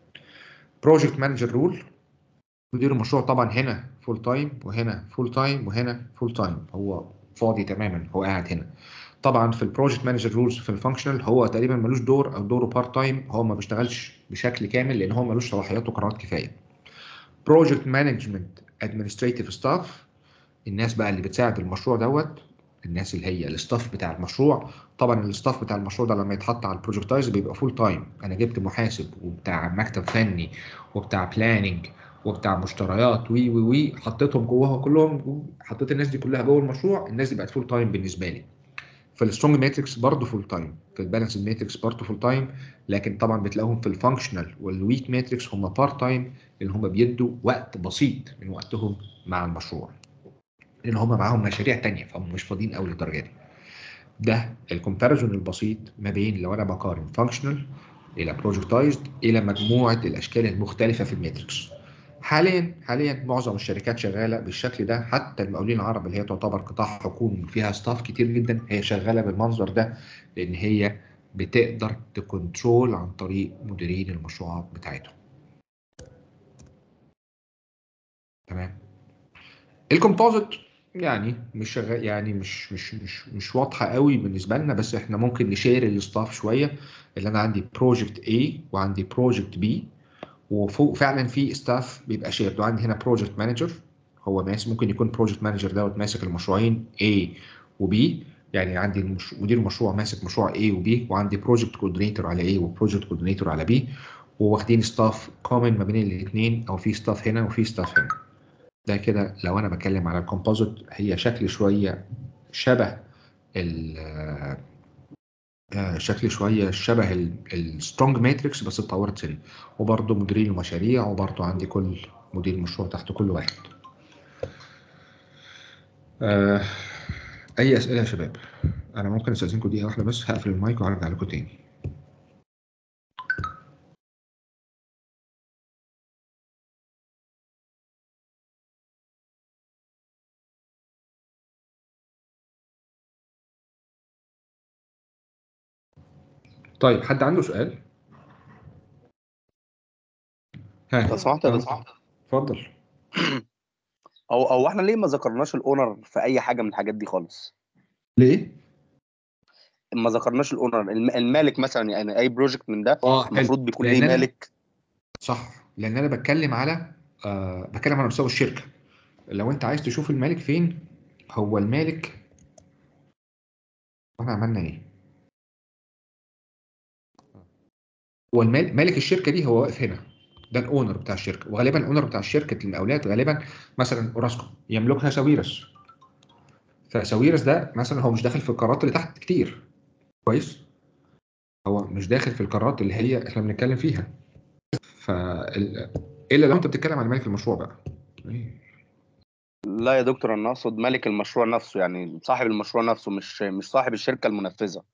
S1: بروجكت مانجر رول مدير المشروع طبعا هنا فول تايم وهنا فول تايم وهنا فول تايم هو فاضي تماما هو قاعد هنا طبعا في البروجكت مانجر رولز في الفانكشنال هو تقريبا ملوش دور او دوره بارت تايم هو ما بيشتغلش بشكل كامل لان هو ملوش صلاحيات وقرارات كفايه بروجكت مانجمنت ادمنستريتيف ستاف الناس بقى اللي بتساعد المشروع دوت الناس اللي هي الستاف بتاع المشروع طبعا الستاف بتاع المشروع ده لما يتحط على البروجكتايز بيبقى فول تايم انا جبت محاسب وبتاع مكتب فني وبتاع بلاننج وبتاع مشتريات وي وي وي حطيتهم جواها كلهم حطيت الناس دي كلها جوه المشروع الناس دي بقت فول تايم بالنسبه لي في السترونج ماتريكس برضه فول تايم في البالانس ماتريكس برضه فول تايم لكن طبعا بتلاقوهم في الفانكشنال والويك ماتريكس هم بارت تايم لان هم بيدوا وقت بسيط من وقتهم مع المشروع لان هم معاهم مشاريع تانية فهم مش فاضيين قوي للدرجه دي ده الكومباريزون البسيط ما بين لو انا بقارن فانكشنال الى بروجكتايزد الى مجموعه الاشكال المختلفه في الماتريكس حاليا حاليا معظم الشركات شغاله بالشكل ده حتى المقاولين العرب اللي هي تعتبر قطاع حكومي فيها ستاف كتير جدا هي شغاله بالمنظر ده لان هي بتقدر تكنترول عن طريق مديرين المشروعات بتاعتهم تمام الكومبوزيت يعني مش شغال يعني مش مش مش مش واضحه قوي بالنسبه لنا بس احنا ممكن نشير الستاف شويه اللي انا عندي بروجكت A وعندي بروجكت B وفوق فعلا في ستاف بيبقى شيرد وعندي هنا بروجكت مانجر هو ماسك ممكن يكون بروجكت مانجر دوت ماسك المشروعين A و B يعني عندي المش... مدير المشروع ماسك مشروع A و B وعندي بروجكت كوردينيتور على A وبروجكت كوردينيتور على B وواخدين ستاف كومن ما بين الاثنين او في ستاف هنا وفي ستاف هنا ده كده لو انا بتكلم على الكومبوزيت هي شكل شويه شبه ال شكل شويه شبه السترونج ماتريكس بس اتطورت سنه وبرده مديرين المشاريع وبرده عندي كل مدير مشروع تحت كل واحد آه اي اسئله يا شباب انا ممكن استاذنكم دقيقه واحده بس هقفل المايك وهرجع لكم تاني طيب حد عنده سؤال؟ ها
S2: لو سمحت لو سمحت
S1: اتفضل
S3: او او احنا ليه ما ذكرناش الاونر في اي حاجه من الحاجات دي خالص
S1: ليه؟
S3: ما ذكرناش الاونر الم- المالك مثلا يعني اي بروجكت من ده
S1: اه حلو
S3: المفروض بيكون
S1: لأن
S3: ليه
S1: أنا-
S3: مالك
S1: صح لان انا بتكلم على آه بتكلم على مستوى الشركه لو انت عايز تشوف المالك فين هو المالك احنا عملنا ايه هو المال مالك الشركه دي هو واقف هنا ده الاونر بتاع الشركه وغالبا الاونر بتاع شركه المقاولات غالبا مثلا اوراسكوم يملكها ساويرس فساويرس ده مثلا هو مش داخل في القارات اللي تحت كتير كويس هو مش داخل في القارات اللي هي احنا بنتكلم فيها ف الا لو انت بتتكلم عن مالك المشروع بقى
S3: لا يا دكتور انا اقصد مالك المشروع نفسه يعني صاحب المشروع نفسه مش مش صاحب الشركه المنفذه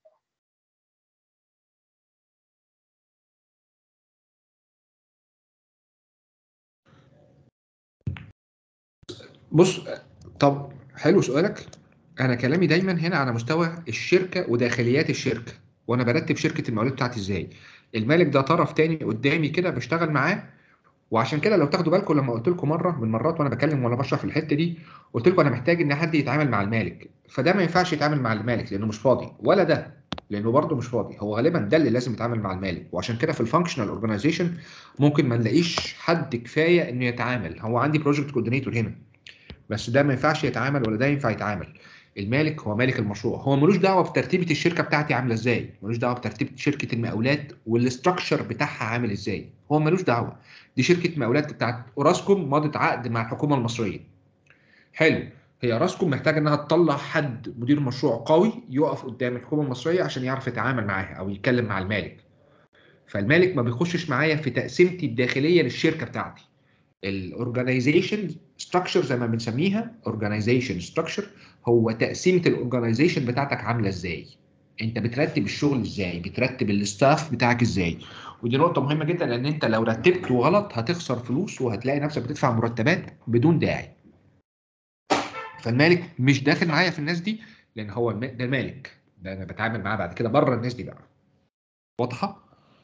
S1: بص طب حلو سؤالك انا كلامي دايما هنا على مستوى الشركه وداخليات الشركه وانا برتب شركه المقاولات بتاعتي ازاي المالك ده طرف تاني قدامي كده بشتغل معاه وعشان كده لو تاخدوا بالكم لما قلت لكم مره من مرات وانا بكلم وانا بشرح في الحته دي قلت لكم انا محتاج ان حد يتعامل مع المالك فده ما ينفعش يتعامل مع المالك لانه مش فاضي ولا ده لانه برضه مش فاضي هو غالبا ده اللي لازم يتعامل مع المالك وعشان كده في الفانكشنال اورجانيزيشن ممكن ما نلاقيش حد كفايه انه يتعامل هو عندي بروجكت كوردينيتور هنا بس ده ما ينفعش يتعامل ولا ده ينفع يتعامل المالك هو مالك المشروع هو ملوش دعوه بترتيبه الشركه بتاعتي عامله ازاي ملوش دعوه بترتيبه شركه المقاولات والاستراكشر بتاعها عامل ازاي هو ملوش دعوه دي شركه مقاولات بتاعت اوراسكوم مضت عقد مع الحكومه المصريه حلو هي راسكوم محتاجه انها تطلع حد مدير مشروع قوي يقف قدام الحكومه المصريه عشان يعرف يتعامل معاها او يتكلم مع المالك فالمالك ما بيخشش معايا في تقسيمتي الداخليه للشركه بتاعتي الاورجنايزيشن ستراكشر زي ما بنسميها اورجنايزيشن ستراكشر هو تقسيمه الاورجنايزيشن بتاعتك عامله ازاي انت بترتب الشغل ازاي بترتب الستاف بتاعك ازاي ودي نقطه مهمه جدا لان انت لو رتبته غلط هتخسر فلوس وهتلاقي نفسك بتدفع مرتبات بدون داعي فالمالك مش داخل معايا في الناس دي لان هو الم- ده المالك ده انا بتعامل معاه بعد كده بره الناس دي بقى واضحه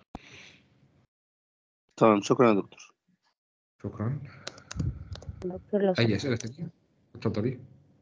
S3: تمام شكرا يا دكتور
S1: شكرا
S4: دكتور لو
S1: اي اسئله ثانيه اتفضلي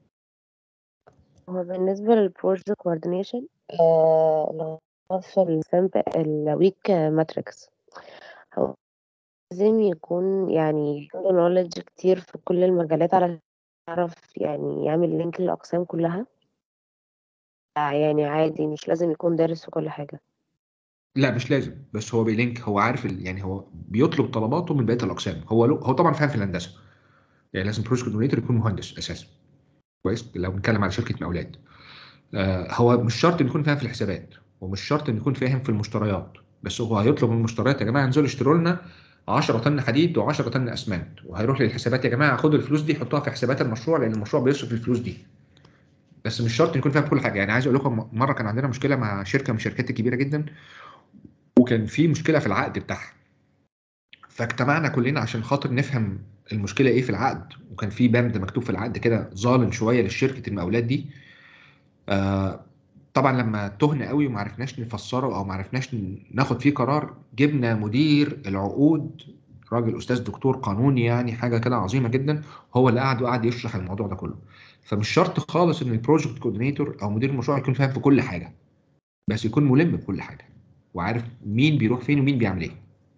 S4: هو بالنسبة للبروجكت كوردينيشن اللي هو في السامب الويك ماتريكس هو لازم يكون يعني عنده نولج كتير في كل المجالات علشان يعرف يعني يعمل لينك للأقسام كلها آه، يعني عادي مش لازم يكون دارس في كل حاجة
S1: لا مش لازم بس هو بيلينك هو عارف ال... يعني هو بيطلب طلباته من بقيه الاقسام هو له... هو طبعا فاهم في الهندسه يعني لازم بروجكت كوردينيتور يكون مهندس اساسا كويس لو بنتكلم على شركه مقاولات آه هو مش شرط انه يكون فاهم في الحسابات ومش شرط انه يكون فاهم في المشتريات بس هو هيطلب من المشتريات يا جماعه انزلوا اشتروا لنا 10 طن حديد و10 طن اسمنت وهيروح للحسابات يا جماعه خدوا الفلوس دي حطوها في حسابات المشروع لان المشروع بيصرف الفلوس دي بس مش شرط يكون فاهم كل حاجه يعني عايز اقول لكم مره كان عندنا مشكله مع شركه من الشركات الكبيره جدا وكان في مشكله في العقد بتاعها فاجتمعنا كلنا عشان خاطر نفهم المشكله ايه في العقد وكان في بند مكتوب في العقد كده ظالم شويه لشركه المقاولات دي آه طبعا لما تهنا قوي وما عرفناش نفسره او ما عرفناش ناخد فيه قرار جبنا مدير العقود راجل استاذ دكتور قانوني يعني حاجه كده عظيمه جدا هو اللي قعد وقعد يشرح الموضوع ده كله فمش شرط خالص ان البروجكت كوردينيتور او مدير المشروع يكون فاهم في كل حاجه بس يكون ملم بكل حاجه وعارف مين بيروح فين ومين بيعمل ايه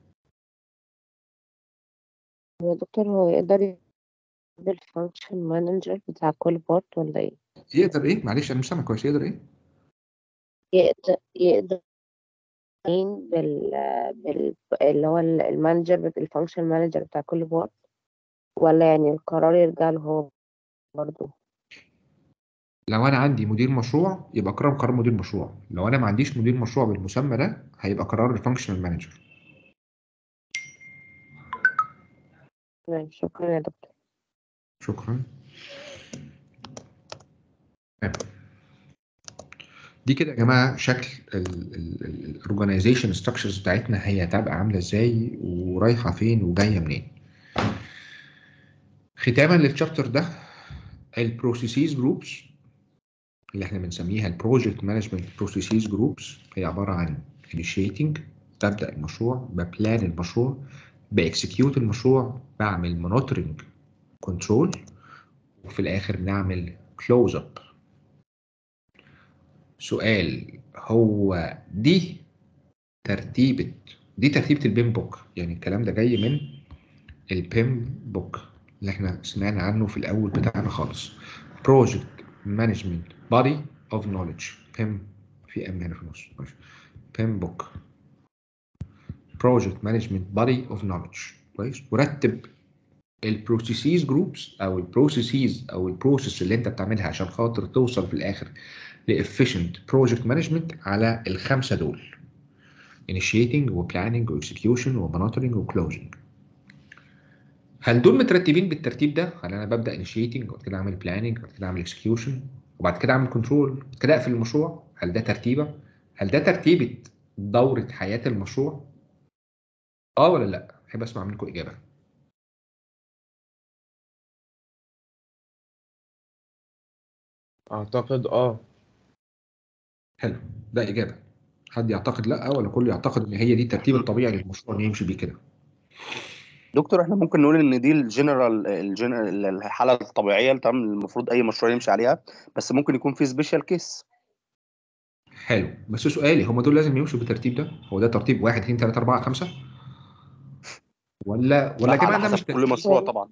S4: هو دكتور هو يقدر يبقى الفانكشن مانجر بتاع كل بارت ولا ايه؟
S1: يقدر ايه معلش انا مش سامع كويس يقدر ايه
S4: يقدر يقدر مين بال بال اللي هو المانجر الفانكشن مانجر بتاع كل بارت ولا يعني القرار يرجع له هو برضه
S1: لو انا عندي مدير مشروع يبقى قرار قرار مدير مشروع لو انا ما عنديش مدير مشروع بالمسمى ده هيبقى قرار الفانكشنال مانجر
S4: تمام شكرا يا دكتور
S1: شكرا تمام. دي كده يا جماعه شكل الاورجنايزيشن ستراكشرز بتاعتنا هي هتبقى عامله ازاي ورايحه فين وجايه منين ختاما للشابتر ده البروسيسز جروبس اللي احنا بنسميها البروجكت مانجمنت بروسيسز جروبس هي عباره عن initiating ببدا المشروع ببلان المشروع باكسكيوت المشروع بعمل مونيتورنج كنترول وفي الاخر نعمل كلوز اب سؤال هو دي ترتيبة دي ترتيبة البيم بوك يعني الكلام ده جاي من البيم بوك اللي احنا سمعنا عنه في الاول بتاعنا خالص Project Management Body of Knowledge بيم في ام هنا في النص ماشي بيم بوك Project Management Body of Knowledge كويس ورتب البروسيسز جروبس او البروسيسز او البروسيس اللي انت بتعملها عشان خاطر توصل في الاخر لافيشنت بروجكت مانجمنت على الخمسه دول initiating وبلاننج واكسكيوشن ومونيتورنج وكلوزنج هل دول مترتبين بالترتيب ده؟ هل انا ببدا initiating وبعد كده اعمل planning وبعد كده اعمل execution وبعد كده اعمل كنترول وبعد كده اقفل المشروع؟ هل ده ترتيبه؟ هل ده ترتيبه دوره حياه المشروع؟ اه ولا لا؟ احب اسمع منكم اجابه.
S2: اعتقد اه
S1: حلو ده اجابه. حد يعتقد لا ولا كله يعتقد ان هي دي الترتيب الطبيعي للمشروع ان يمشي بيه كده؟
S3: دكتور احنا ممكن نقول ان دي الجنرال الجنرال الحاله الطبيعيه اللي تمام المفروض اي مشروع يمشي عليها بس ممكن يكون في سبيشال كيس
S1: حلو بس سؤالي هم دول لازم يمشوا بالترتيب ده؟ هو ده ترتيب 1 2 3 4 5 ولا ولا يا جماعه ده مش
S3: كل
S1: ترتيب
S3: مشروع طبعا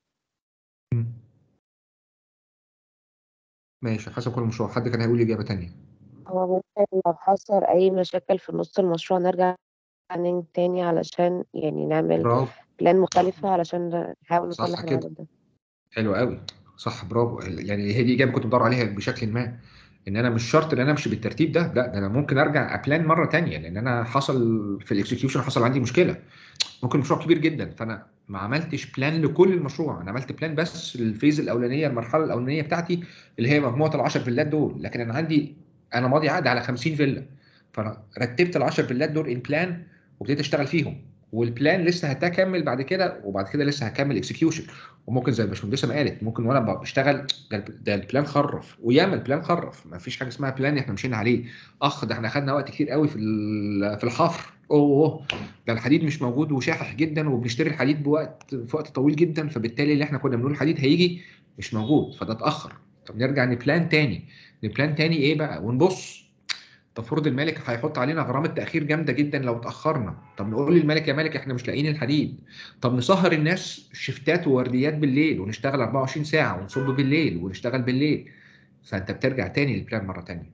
S1: ماشي حسب كل مشروع حد كان هيقول لي اجابه ثانيه
S4: هو ممكن لو حصل أي مشاكل في نص المشروع نرجع planning تاني علشان يعني نعمل
S1: برافو
S4: بلان مختلفة علشان نحاول
S1: صح
S4: نصلح
S1: كده.
S4: الغلط ده
S1: حلو قوي صح برافو يعني هي دي اجابه كنت بدور عليها بشكل ما ان انا مش شرط ان انا امشي بالترتيب ده لا ده انا ممكن ارجع ابلان مره تانية لان انا حصل في الاكسكيوشن حصل عندي مشكله ممكن مشروع كبير جدا فانا ما عملتش بلان لكل المشروع انا عملت بلان بس للفيز الاولانيه المرحله الاولانيه بتاعتي اللي هي مجموعه ال 10 فيلات دول لكن انا عندي انا ماضي عقد على 50 فيلا فانا رتبت ال 10 فيلات دول ان بلان وابتديت اشتغل فيهم والبلان لسه هتكمل بعد كده وبعد كده لسه هكمل اكسكيوشن وممكن زي الباشمهندسه ما قالت ممكن وانا بشتغل ده ده البلان خرف وياما البلان خرف ما فيش حاجه اسمها بلان احنا مشينا عليه اخ ده احنا خدنا وقت كتير قوي في ال- في الحفر اوه ده الحديد مش موجود وشاحح جدا وبنشتري الحديد بوقت في وقت طويل جدا فبالتالي اللي احنا كنا بنقول الحديد هيجي مش موجود فده اتاخر طب نرجع نبلان تاني نبلان تاني ايه بقى ونبص تفرض المالك هيحط علينا غرامه تاخير جامده جدا لو اتاخرنا طب نقول للمالك يا مالك احنا مش لاقيين الحديد طب نسهر الناس شفتات وورديات بالليل ونشتغل 24 ساعه ونصب بالليل ونشتغل بالليل فانت بترجع تاني للبلان مره تانيه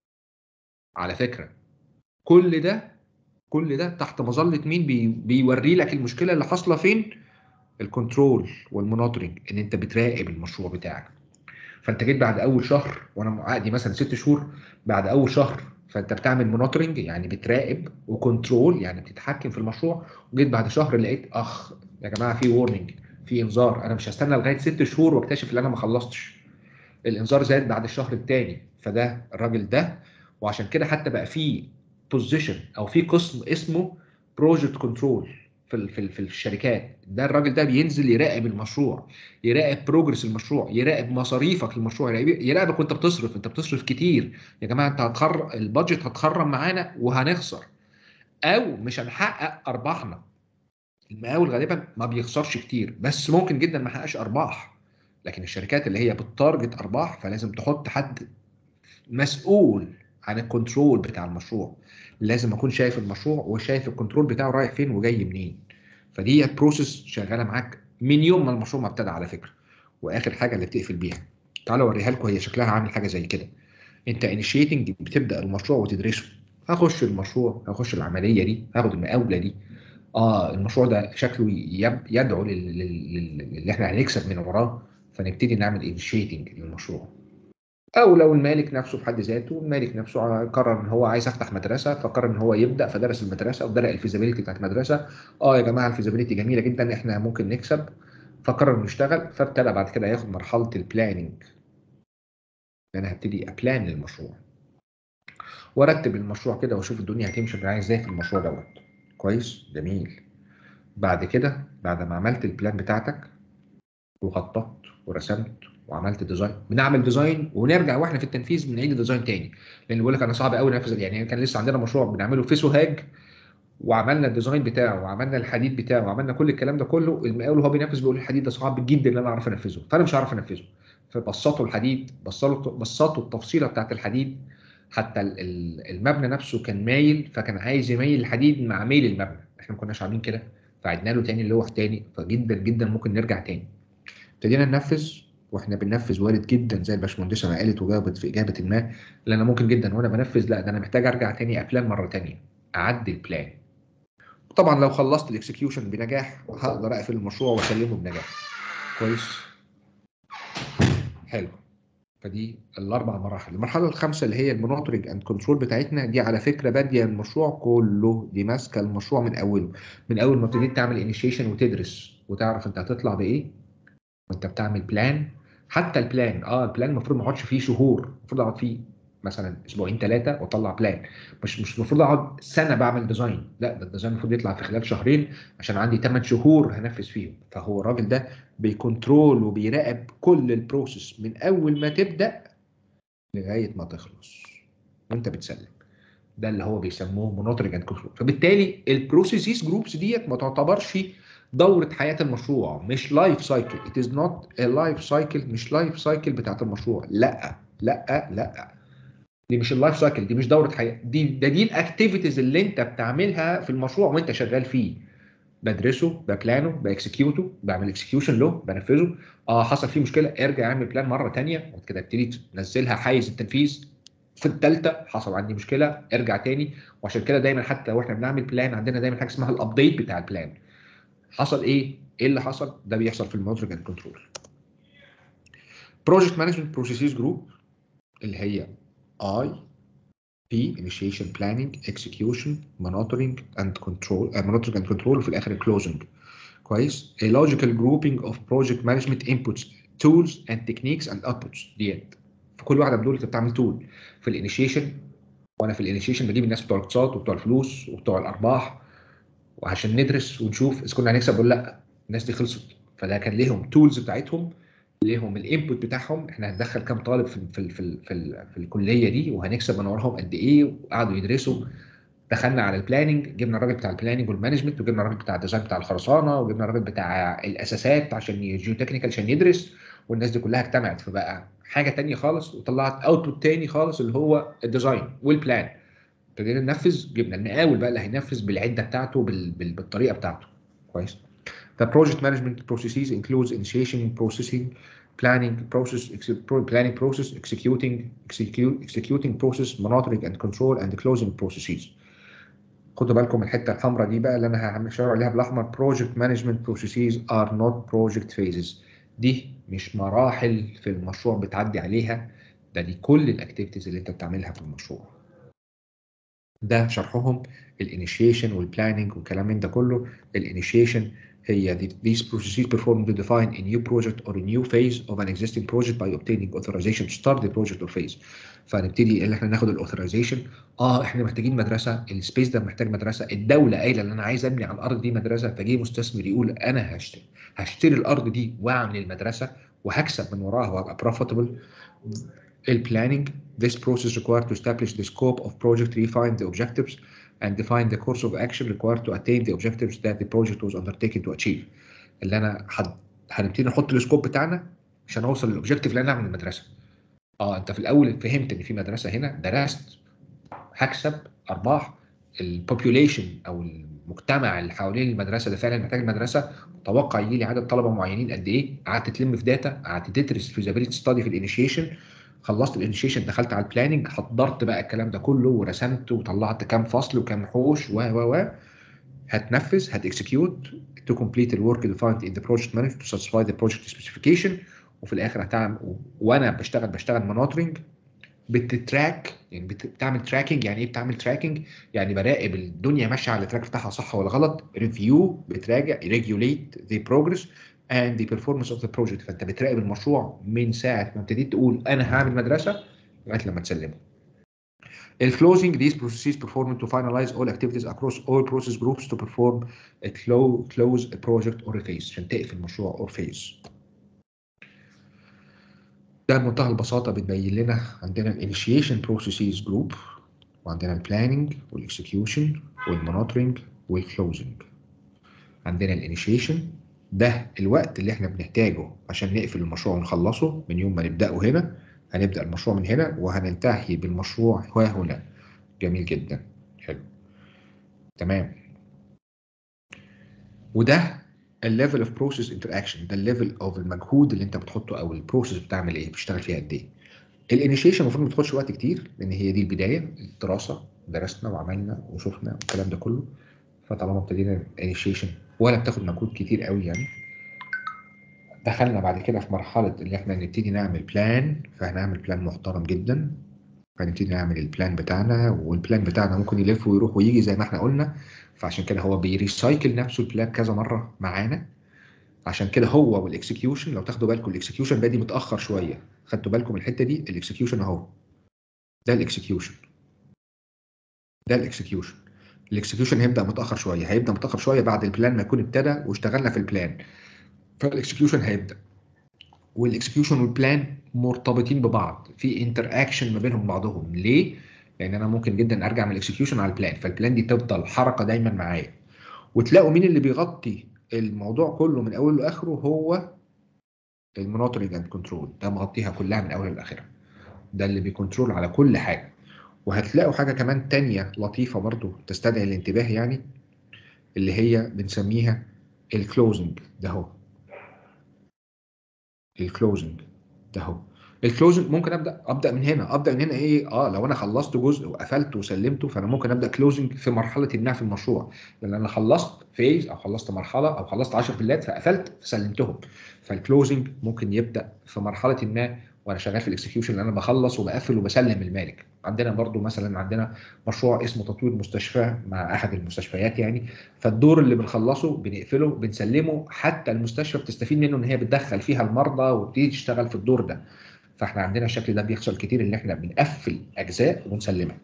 S1: على فكره كل ده كل ده تحت مظله مين بي بيوري لك المشكله اللي حاصله فين الكنترول والمونيتورنج ان انت بتراقب المشروع بتاعك فانت جيت بعد اول شهر وانا عقدي مثلا ست شهور بعد اول شهر فانت بتعمل مونيتورنج يعني بتراقب وكنترول يعني بتتحكم في المشروع وجيت بعد شهر لقيت اخ يا جماعه في وورنينج في انذار انا مش هستنى لغايه ست شهور واكتشف ان انا ما خلصتش الانذار زاد بعد الشهر الثاني فده الراجل ده وعشان كده حتى بقى في بوزيشن او في قسم اسمه بروجكت كنترول في ال- في ال- في الشركات ده الراجل ده بينزل يراقب المشروع يراقب بروجرس المشروع يراقب مصاريفك للمشروع يراقب- يراقبك وانت بتصرف انت بتصرف كتير يا جماعه انت هتخر البادجت هتخرم معانا وهنخسر او مش هنحقق ارباحنا المقاول غالبا ما بيخسرش كتير بس ممكن جدا ما يحققش ارباح لكن الشركات اللي هي بتارجت ارباح فلازم تحط حد مسؤول عن الكنترول بتاع المشروع لازم اكون شايف المشروع وشايف الكنترول بتاعه رايح فين وجاي منين فدي بروسيس شغاله معاك من يوم ما المشروع ما ابتدى على فكره واخر حاجه اللي بتقفل بيها تعالوا اوريها لكم هي شكلها عامل حاجه زي كده انت انيشيتنج بتبدا المشروع وتدرسه هخش المشروع هخش العمليه دي هاخد المقاوله دي اه المشروع ده شكله يب- يدعو لل- لل- لل- اللي احنا هنكسب من وراه فنبتدي نعمل انيشيتنج للمشروع او لو المالك نفسه في حد ذاته المالك نفسه قرر ان هو عايز يفتح مدرسه فقرر ان هو يبدا فدرس المدرسه ودرس الفيزابيلتي بتاعت المدرسه اه يا جماعه الفيزابيلتي جميله جدا احنا ممكن نكسب فقرر انه يشتغل فابتدى بعد كده ياخد مرحله البلاننج انا هبتدي ابلان للمشروع وارتب المشروع كده واشوف الدنيا هتمشي معايا ازاي في المشروع دوت كويس جميل بعد كده بعد ما عملت البلان بتاعتك وخططت ورسمت وعملت ديزاين بنعمل ديزاين ونرجع واحنا في التنفيذ بنعيد الديزاين تاني لان بيقول لك انا صعب قوي انفذ يعني كان لسه عندنا مشروع بنعمله في سوهاج وعملنا الديزاين بتاعه وعملنا الحديد بتاعه وعملنا كل الكلام ده كله المقاول وهو بينفذ بيقول الحديد ده صعب جدا ان انا اعرف انفذه فانا مش هعرف انفذه فبسطوا الحديد بسطوا بسطوا التفصيله بتاعت الحديد حتى ال- ال- المبنى نفسه كان مايل فكان عايز يميل الحديد مع ميل المبنى احنا ما كناش عاملين كده فعدنا له تاني اللوح تاني فجدا جدا ممكن نرجع تاني ابتدينا ننفذ واحنا بننفذ وارد جدا زي الباشمهندسه ما قالت وجاوبت في اجابه ما اللي انا ممكن جدا وانا بنفذ لا ده انا محتاج ارجع تاني ابلان مره تانيه اعدل بلان طبعا لو خلصت الاكسكيوشن بنجاح هقدر اقفل المشروع واسلمه بنجاح كويس حلو فدي الاربع مراحل المرحله الخامسه اللي هي المونيتورنج اند كنترول بتاعتنا دي على فكره باديه المشروع كله دي ماسكه المشروع من اوله من اول ما ابتديت تعمل انيشيشن وتدرس وتعرف انت هتطلع بايه وانت بتعمل بلان حتى البلان اه البلان المفروض ما اقعدش فيه شهور المفروض اقعد فيه مثلا اسبوعين ثلاثه واطلع بلان مش مش المفروض اقعد سنه بعمل ديزاين لا ده الديزاين المفروض يطلع في خلال شهرين عشان عندي 8 شهور هنفذ فيهم فهو الراجل ده بيكنترول وبيراقب كل البروسيس من اول ما تبدا لغايه ما تخلص وانت بتسلم ده اللي هو بيسموه مونيتورنج اند كنترول فبالتالي البروسيسز جروبس ديت ما تعتبرش دوره حياه المشروع مش لايف سايكل ات از نوت ا لايف سايكل مش لايف سايكل بتاعت المشروع لا لا لا دي مش اللايف سايكل دي مش دوره حياه دي ده دي الاكتيفيتيز اللي انت بتعملها في المشروع وانت شغال فيه بدرسه ببلانه باكسكيوته بعمل اكسكيوشن له بنفذه اه حصل فيه مشكله ارجع اعمل بلان مره ثانيه وبعد كده ابتدي تنزلها حيز التنفيذ في الثالثه حصل عندي مشكله ارجع تاني وعشان كده دايما حتى واحنا بنعمل بلان عندنا دايما حاجه اسمها الابديت بتاع البلان حصل ايه؟ ايه اللي حصل؟ ده بيحصل في المونيتورنج اند كنترول. بروجكت مانجمنت بروسيسز جروب اللي هي اي بي initiation planning execution monitoring and control uh, monitoring and control وفي الاخر closing كويس a logical grouping of project management inputs tools and techniques and outputs ديت في كل واحده من دول انت بتعمل تول في الانيشيشن وانا في الانيشيشن بجيب الناس بتوع الاقتصاد وبتوع الفلوس وبتوع الارباح وعشان ندرس ونشوف اذا كنا هنكسب ولا لا الناس دي خلصت فده كان ليهم تولز بتاعتهم ليهم الانبوت بتاعهم احنا هندخل كام طالب في في في في, في الكليه دي وهنكسب من وراهم قد ايه وقعدوا يدرسوا دخلنا على البلاننج جبنا الراجل بتاع البلاننج والمانجمنت وجبنا الراجل بتاع الديزاين بتاع الخرسانه وجبنا الراجل بتاع الاساسات عشان يجيو تكنيكال عشان يدرس والناس دي كلها اجتمعت فبقى حاجه تانية خالص وطلعت اوتبوت تاني خالص اللي هو الديزاين والبلان ابتدينا ننفذ جبنا المقاول بقى اللي هينفذ بالعده بتاعته بال... بال... بالطريقه بتاعته كويس The project management processes includes initiation, processing, planning process, ex- planning process, executing, execute, executing process, monitoring and control, and closing processes. خدوا بالكم الحته الحمراء دي بقى اللي انا هعمل شاور عليها بالاحمر project management processes are not project phases. دي مش مراحل في المشروع بتعدي عليها ده دي كل الاكتيفيتيز اللي انت بتعملها في المشروع. ده شرحهم الانيشيشن والبلاننج والكلام من ده كله الانيشيشن هي these processes performed to define a new project or a new phase of an existing project by obtaining authorization to start the project or phase فنبتدي اللي احنا ناخد الاوثرايزيشن اه احنا محتاجين مدرسه السبيس ده محتاج مدرسه الدوله قايله ان انا عايز ابني على الارض دي مدرسه فجه مستثمر يقول انا هشتري هشتري الارض دي واعمل المدرسه وهكسب من وراها وابقى profitable البلاننج this process required to establish the scope of project refine the objectives and define the course of action required to attain the objectives that the project was undertaken to achieve اللي انا حد... هنبتدي نحط السكوب بتاعنا عشان اوصل للاوبجيكتيف اللي انا اعمل المدرسه اه انت في الاول فهمت ان في مدرسه هنا درست هكسب ارباح البوبيوليشن او المجتمع اللي حوالين المدرسه ده فعلا محتاج المدرسه متوقع يجي لي عدد طلبه معينين قد ايه قعدت تلم في داتا قعدت تدرس فيزابيلتي ستادي في الانيشيشن خلصت الانيشيشن دخلت على البلاننج حضرت بقى الكلام ده كله ورسمت وطلعت كام فصل وكام حوش و و و هتنفذ هتكسكيوت to complete the work defined in the project manager to satisfy the project specification وفي الاخر هتعمل وانا بشتغل بشتغل مونيتورنج بتتراك يعني بتعمل تراكنج يعني ايه بتعمل تراكنج يعني براقب الدنيا ماشيه على التراك بتاعها صح ولا غلط ريفيو بتراجع ريجوليت ذا بروجرس and the performance of the project فانت بتراقب المشروع من ساعه ما ابتديت تقول انا هعمل مدرسه لغايه لما تسلمه. الكلوزنج these processes performed to finalize all activities across all process groups to perform a close, close a project or a phase عشان تقفل المشروع or phase. ده بمنتهى البساطه بتبين لنا عندنا الانيشيشن processes group وعندنا البلاننج والاكسكيوشن والمونيتورنج والكلوزنج عندنا الانيشيشن ده الوقت اللي احنا بنحتاجه عشان نقفل المشروع ونخلصه من يوم ما نبداه هنا هنبدا المشروع من هنا وهننتهي بالمشروع ها هنا جميل جدا حلو تمام وده الليفل اوف بروسيس انتراكشن ده الليفل اوف المجهود اللي انت بتحطه او البروسيس بتعمل ايه بتشتغل فيها قد ايه الانيشيشن المفروض ما تاخدش وقت كتير لان هي دي البدايه الدراسه درسنا وعملنا وشفنا والكلام ده كله فطالما ابتدينا الانيشيشن ولا بتاخد مجهود كتير قوي يعني دخلنا بعد كده في مرحله اللي احنا نبتدي نعمل بلان فهنعمل بلان محترم جدا هنبتدي نعمل البلان بتاعنا والبلان بتاعنا ممكن يلف ويروح ويجي زي ما احنا قلنا فعشان كده هو بيريسايكل نفسه البلان كذا مره معانا عشان كده هو والاكسكيوشن لو تاخدوا بالكم الاكسكيوشن بادي متاخر شويه خدتوا بالكم من الحته دي الاكسكيوشن اهو ده الاكسكيوشن ده الاكسكيوشن الاكسكيوشن هيبدا متاخر شويه هيبدا متاخر شويه بعد البلان ما يكون ابتدى واشتغلنا في البلان فالاكسكيوشن هيبدا والاكسكيوشن والبلان مرتبطين ببعض في انتر اكشن ما بينهم بعضهم ليه لان انا ممكن جدا ارجع من الاكسكيوشن على البلان فالبلان دي تفضل حركه دايما معايا وتلاقوا مين اللي بيغطي الموضوع كله من اوله لاخره هو المونيتورنج اند كنترول ده مغطيها كلها من اولها لاخرها ده اللي بيكنترول على كل حاجه وهتلاقوا حاجه كمان تانية لطيفه برضو تستدعي الانتباه يعني اللي هي بنسميها الكلوزنج ده هو الكلوزنج ده هو الكلوزنج ممكن ابدا ابدا من هنا ابدا من هنا ايه اه لو انا خلصت جزء وقفلت وسلمته فانا ممكن ابدا كلوزنج في مرحله ما في المشروع لان انا خلصت فيز او خلصت مرحله او خلصت 10 فيلات فقفلت فسلمتهم فالكلوزنج ممكن يبدا في مرحله ما وانا شغال في الاكسكيوشن اللي انا بخلص وبقفل وبسلم المالك عندنا برضو مثلا عندنا مشروع اسمه تطوير مستشفى مع احد المستشفيات يعني فالدور اللي بنخلصه بنقفله بنسلمه حتى المستشفى بتستفيد منه ان هي بتدخل فيها المرضى وبتيجي تشتغل في الدور ده فاحنا عندنا الشكل ده بيحصل كتير ان احنا بنقفل اجزاء ونسلمها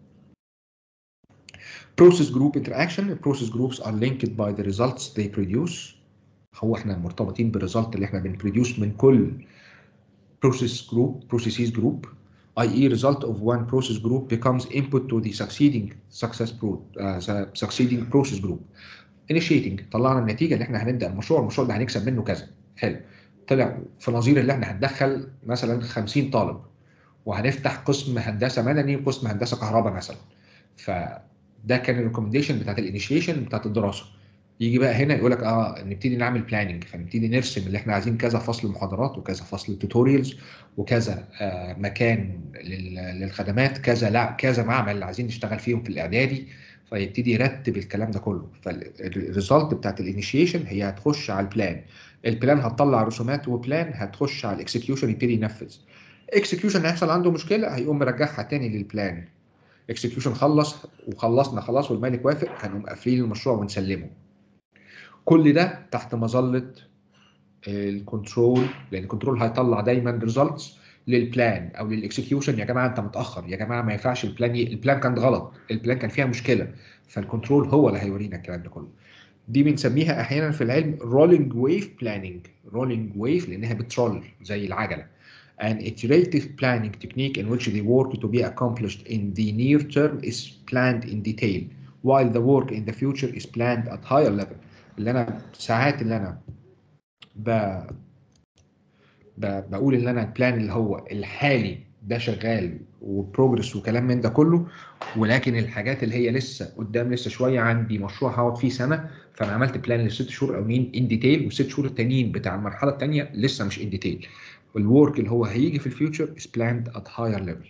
S1: process group interaction process groups are linked by the results they produce هو احنا مرتبطين بالريزلت اللي احنا بنبروديوس من كل process group processes group i.e. result of one process group becomes input to the succeeding success pro, uh, succeeding process group initiating طلعنا النتيجه اللي احنا هنبدا المشروع المشروع ده هنكسب منه كذا حلو طلع في نظير اللي احنا هندخل مثلا 50 طالب وهنفتح قسم هندسه مدني وقسم هندسه كهرباء مثلا فده كان الريكومنديشن بتاعت الانيشيشن بتاعت الدراسه يجي بقى هنا يقول لك اه نبتدي نعمل بلاننج فنبتدي نرسم اللي احنا عايزين كذا فصل محاضرات وكذا فصل توتوريالز وكذا آه مكان للخدمات كذا لا كذا معمل عايزين نشتغل فيهم في الاعدادي فيبتدي يرتب الكلام ده كله فالريزلت بتاعت الانيشيشن هي هتخش على البلان البلان هتطلع رسومات وبلان هتخش على الاكسكيوشن يبتدي ينفذ اكسكيوشن هيحصل عنده مشكله هيقوم مرجعها تاني للبلان اكسكيوشن خلص وخلصنا خلاص والمالك وافق هنقوم قافلين المشروع ونسلمه كل ده تحت مظله الكنترول لان الكنترول هيطلع دايما ريزلتس للبلان او للاكسكيوشن يا جماعه انت متاخر يا جماعه ما ينفعش البلان ي... البلان كان غلط البلان كان فيها مشكله فالكنترول هو اللي هيورينا الكلام ده كله دي بنسميها احيانا في العلم رولينج ويف بلاننج رولينج ويف لانها بترول زي العجله An iterative planning technique in which the work to be accomplished in the near term is planned in detail while the work in the future is planned at higher level اللي انا ساعات اللي انا ب... ب... بقول ان انا البلان اللي هو الحالي ده شغال وبروجرس وكلام من ده كله ولكن الحاجات اللي هي لسه قدام لسه شويه عندي مشروع هقعد فيه سنه فانا عملت بلان للست شهور الاولانيين ان ديتيل والست شهور التانيين بتاع المرحله الثانيه لسه مش ان ديتيل والورك اللي هو هيجي في الفيوتشر از بلاند ات هاير ليفل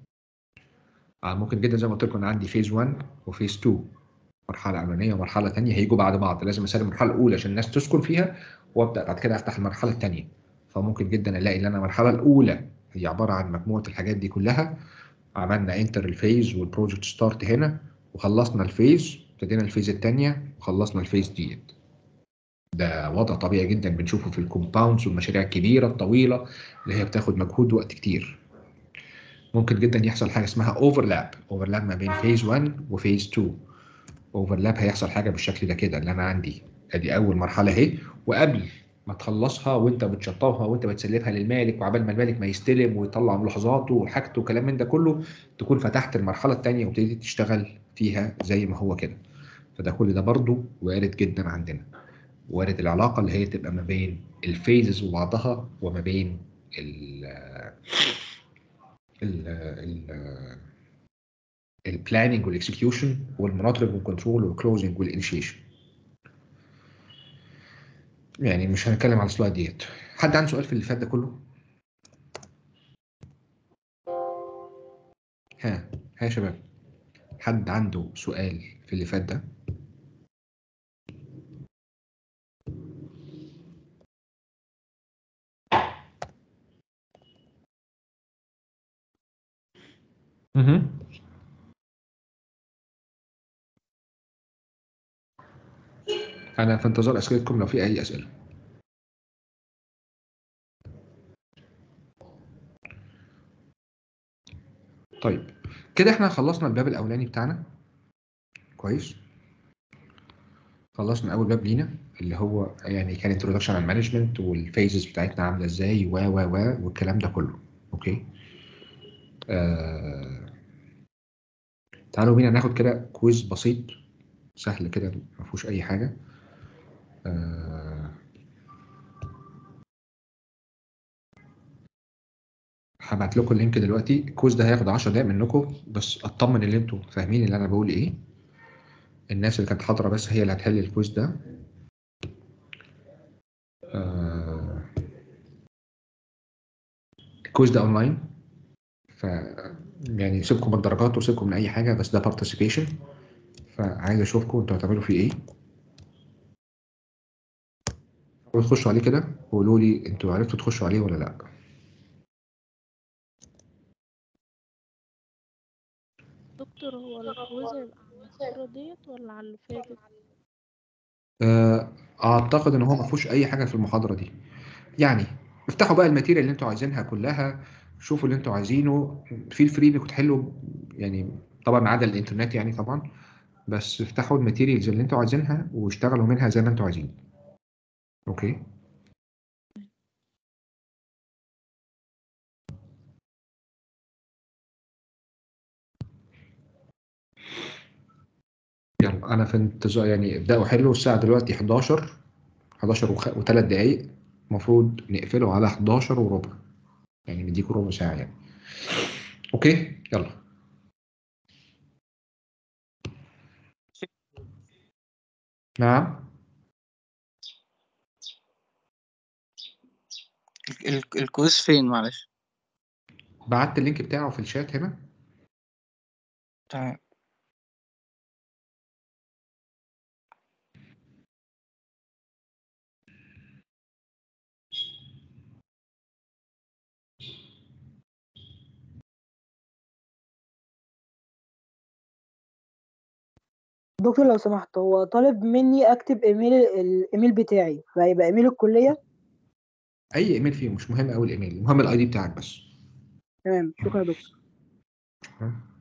S1: ممكن جدا زي ما قلت لكم عندي فيز 1 وفيز 2 مرحله اولانيه ومرحله ثانيه هيجوا بعد بعض لازم اسلم المرحله الاولى عشان الناس تسكن فيها وابدا بعد كده افتح المرحله الثانيه فممكن جدا الاقي ان انا المرحله الاولى هي عباره عن مجموعه الحاجات دي كلها عملنا انتر الفيز والبروجكت ستارت هنا وخلصنا الفيز ابتدينا الفيز الثانيه وخلصنا الفيز ديت ده وضع طبيعي جدا بنشوفه في الكومباوندز والمشاريع الكبيره الطويله اللي هي بتاخد مجهود وقت كتير ممكن جدا يحصل حاجه اسمها اوفرلاب اوفرلاب ما بين فيز 1 وفيز 2 اوفرلاب هيحصل حاجه بالشكل ده كده اللي انا عندي ادي اول مرحله اهي وقبل ما تخلصها وانت بتشطبها وانت بتسلفها للمالك وعبال ما المالك ما يستلم ويطلع ملاحظاته وحاجته وكلام من ده كله تكون فتحت المرحله الثانيه وابتديت تشتغل فيها زي ما هو كده فده كل ده برضو وارد جدا عندنا وارد العلاقه اللي هي تبقى ما بين الفيزز وبعضها وما بين ال ال ال البلاننج والاكسكيوشن والمونيتورنج والكنترول والكلوزنج والانيشيشن يعني مش هنتكلم على السلايد ديت حد عنده سؤال في اللي فات ده كله ها ها يا شباب حد عنده سؤال في اللي فات ده مهم. أنا في انتظار أسئلتكم لو في أي أسئلة طيب كده احنا خلصنا الباب الأولاني بتاعنا كويس خلصنا أول باب لينا اللي هو يعني كان انترودكشن على المانجمنت والفيزز بتاعتنا عاملة ازاي و و و والكلام ده كله اوكي آه... تعالوا بينا ناخد كده كويز بسيط سهل كده ما فيهوش أي حاجة آه، هبعت لكم اللينك دلوقتي الكويز ده هياخد 10 دقايق منكم بس اطمن ان انتوا فاهمين اللي انا بقول ايه الناس اللي كانت حاضره بس هي اللي هتحل الكويز ده آه، الكويز ده اونلاين ف يعني سيبكم من الدرجات وسيبكم من اي حاجه بس ده بارتيسيبيشن فعايز اشوفكم انتوا هتعملوا فيه ايه وتخشوا عليه كده وقولوا لي انتوا عرفتوا تخشوا عليه ولا لا
S5: دكتور هو الكويز هيبقى على المحاضرة ديت ولا على اللي فاتت؟
S1: آه، اعتقد ان هو ما فيهوش اي حاجه في المحاضره دي يعني افتحوا بقى الماتيريال اللي انتوا عايزينها كلها شوفوا اللي انتوا عايزينه فيل فري انكم تحلوا يعني طبعا ما عدا الانترنت يعني طبعا بس افتحوا الماتيريالز اللي انتوا عايزينها واشتغلوا منها زي ما انتوا عايزين اوكي يلا انا في انتظار يعني ابداوا حلو الساعه دلوقتي 11 11 وخ... وثلاث دقايق المفروض نقفله على 11 وربع يعني نديكوا ربع ساعه يعني اوكي يلا نعم
S6: ال- ال- الكويز فين معلش
S1: بعت اللينك بتاعه في الشات هنا
S6: تمام
S7: دكتور لو سمحت هو طالب مني اكتب ايميل الايميل بتاعي فهيبقى ايميل الكليه
S1: اي ايميل فيه مش مهم قوي الايميل المهم الاي دي بتاعك بس
S7: تمام شكرا يا دكتور
S1: ها؟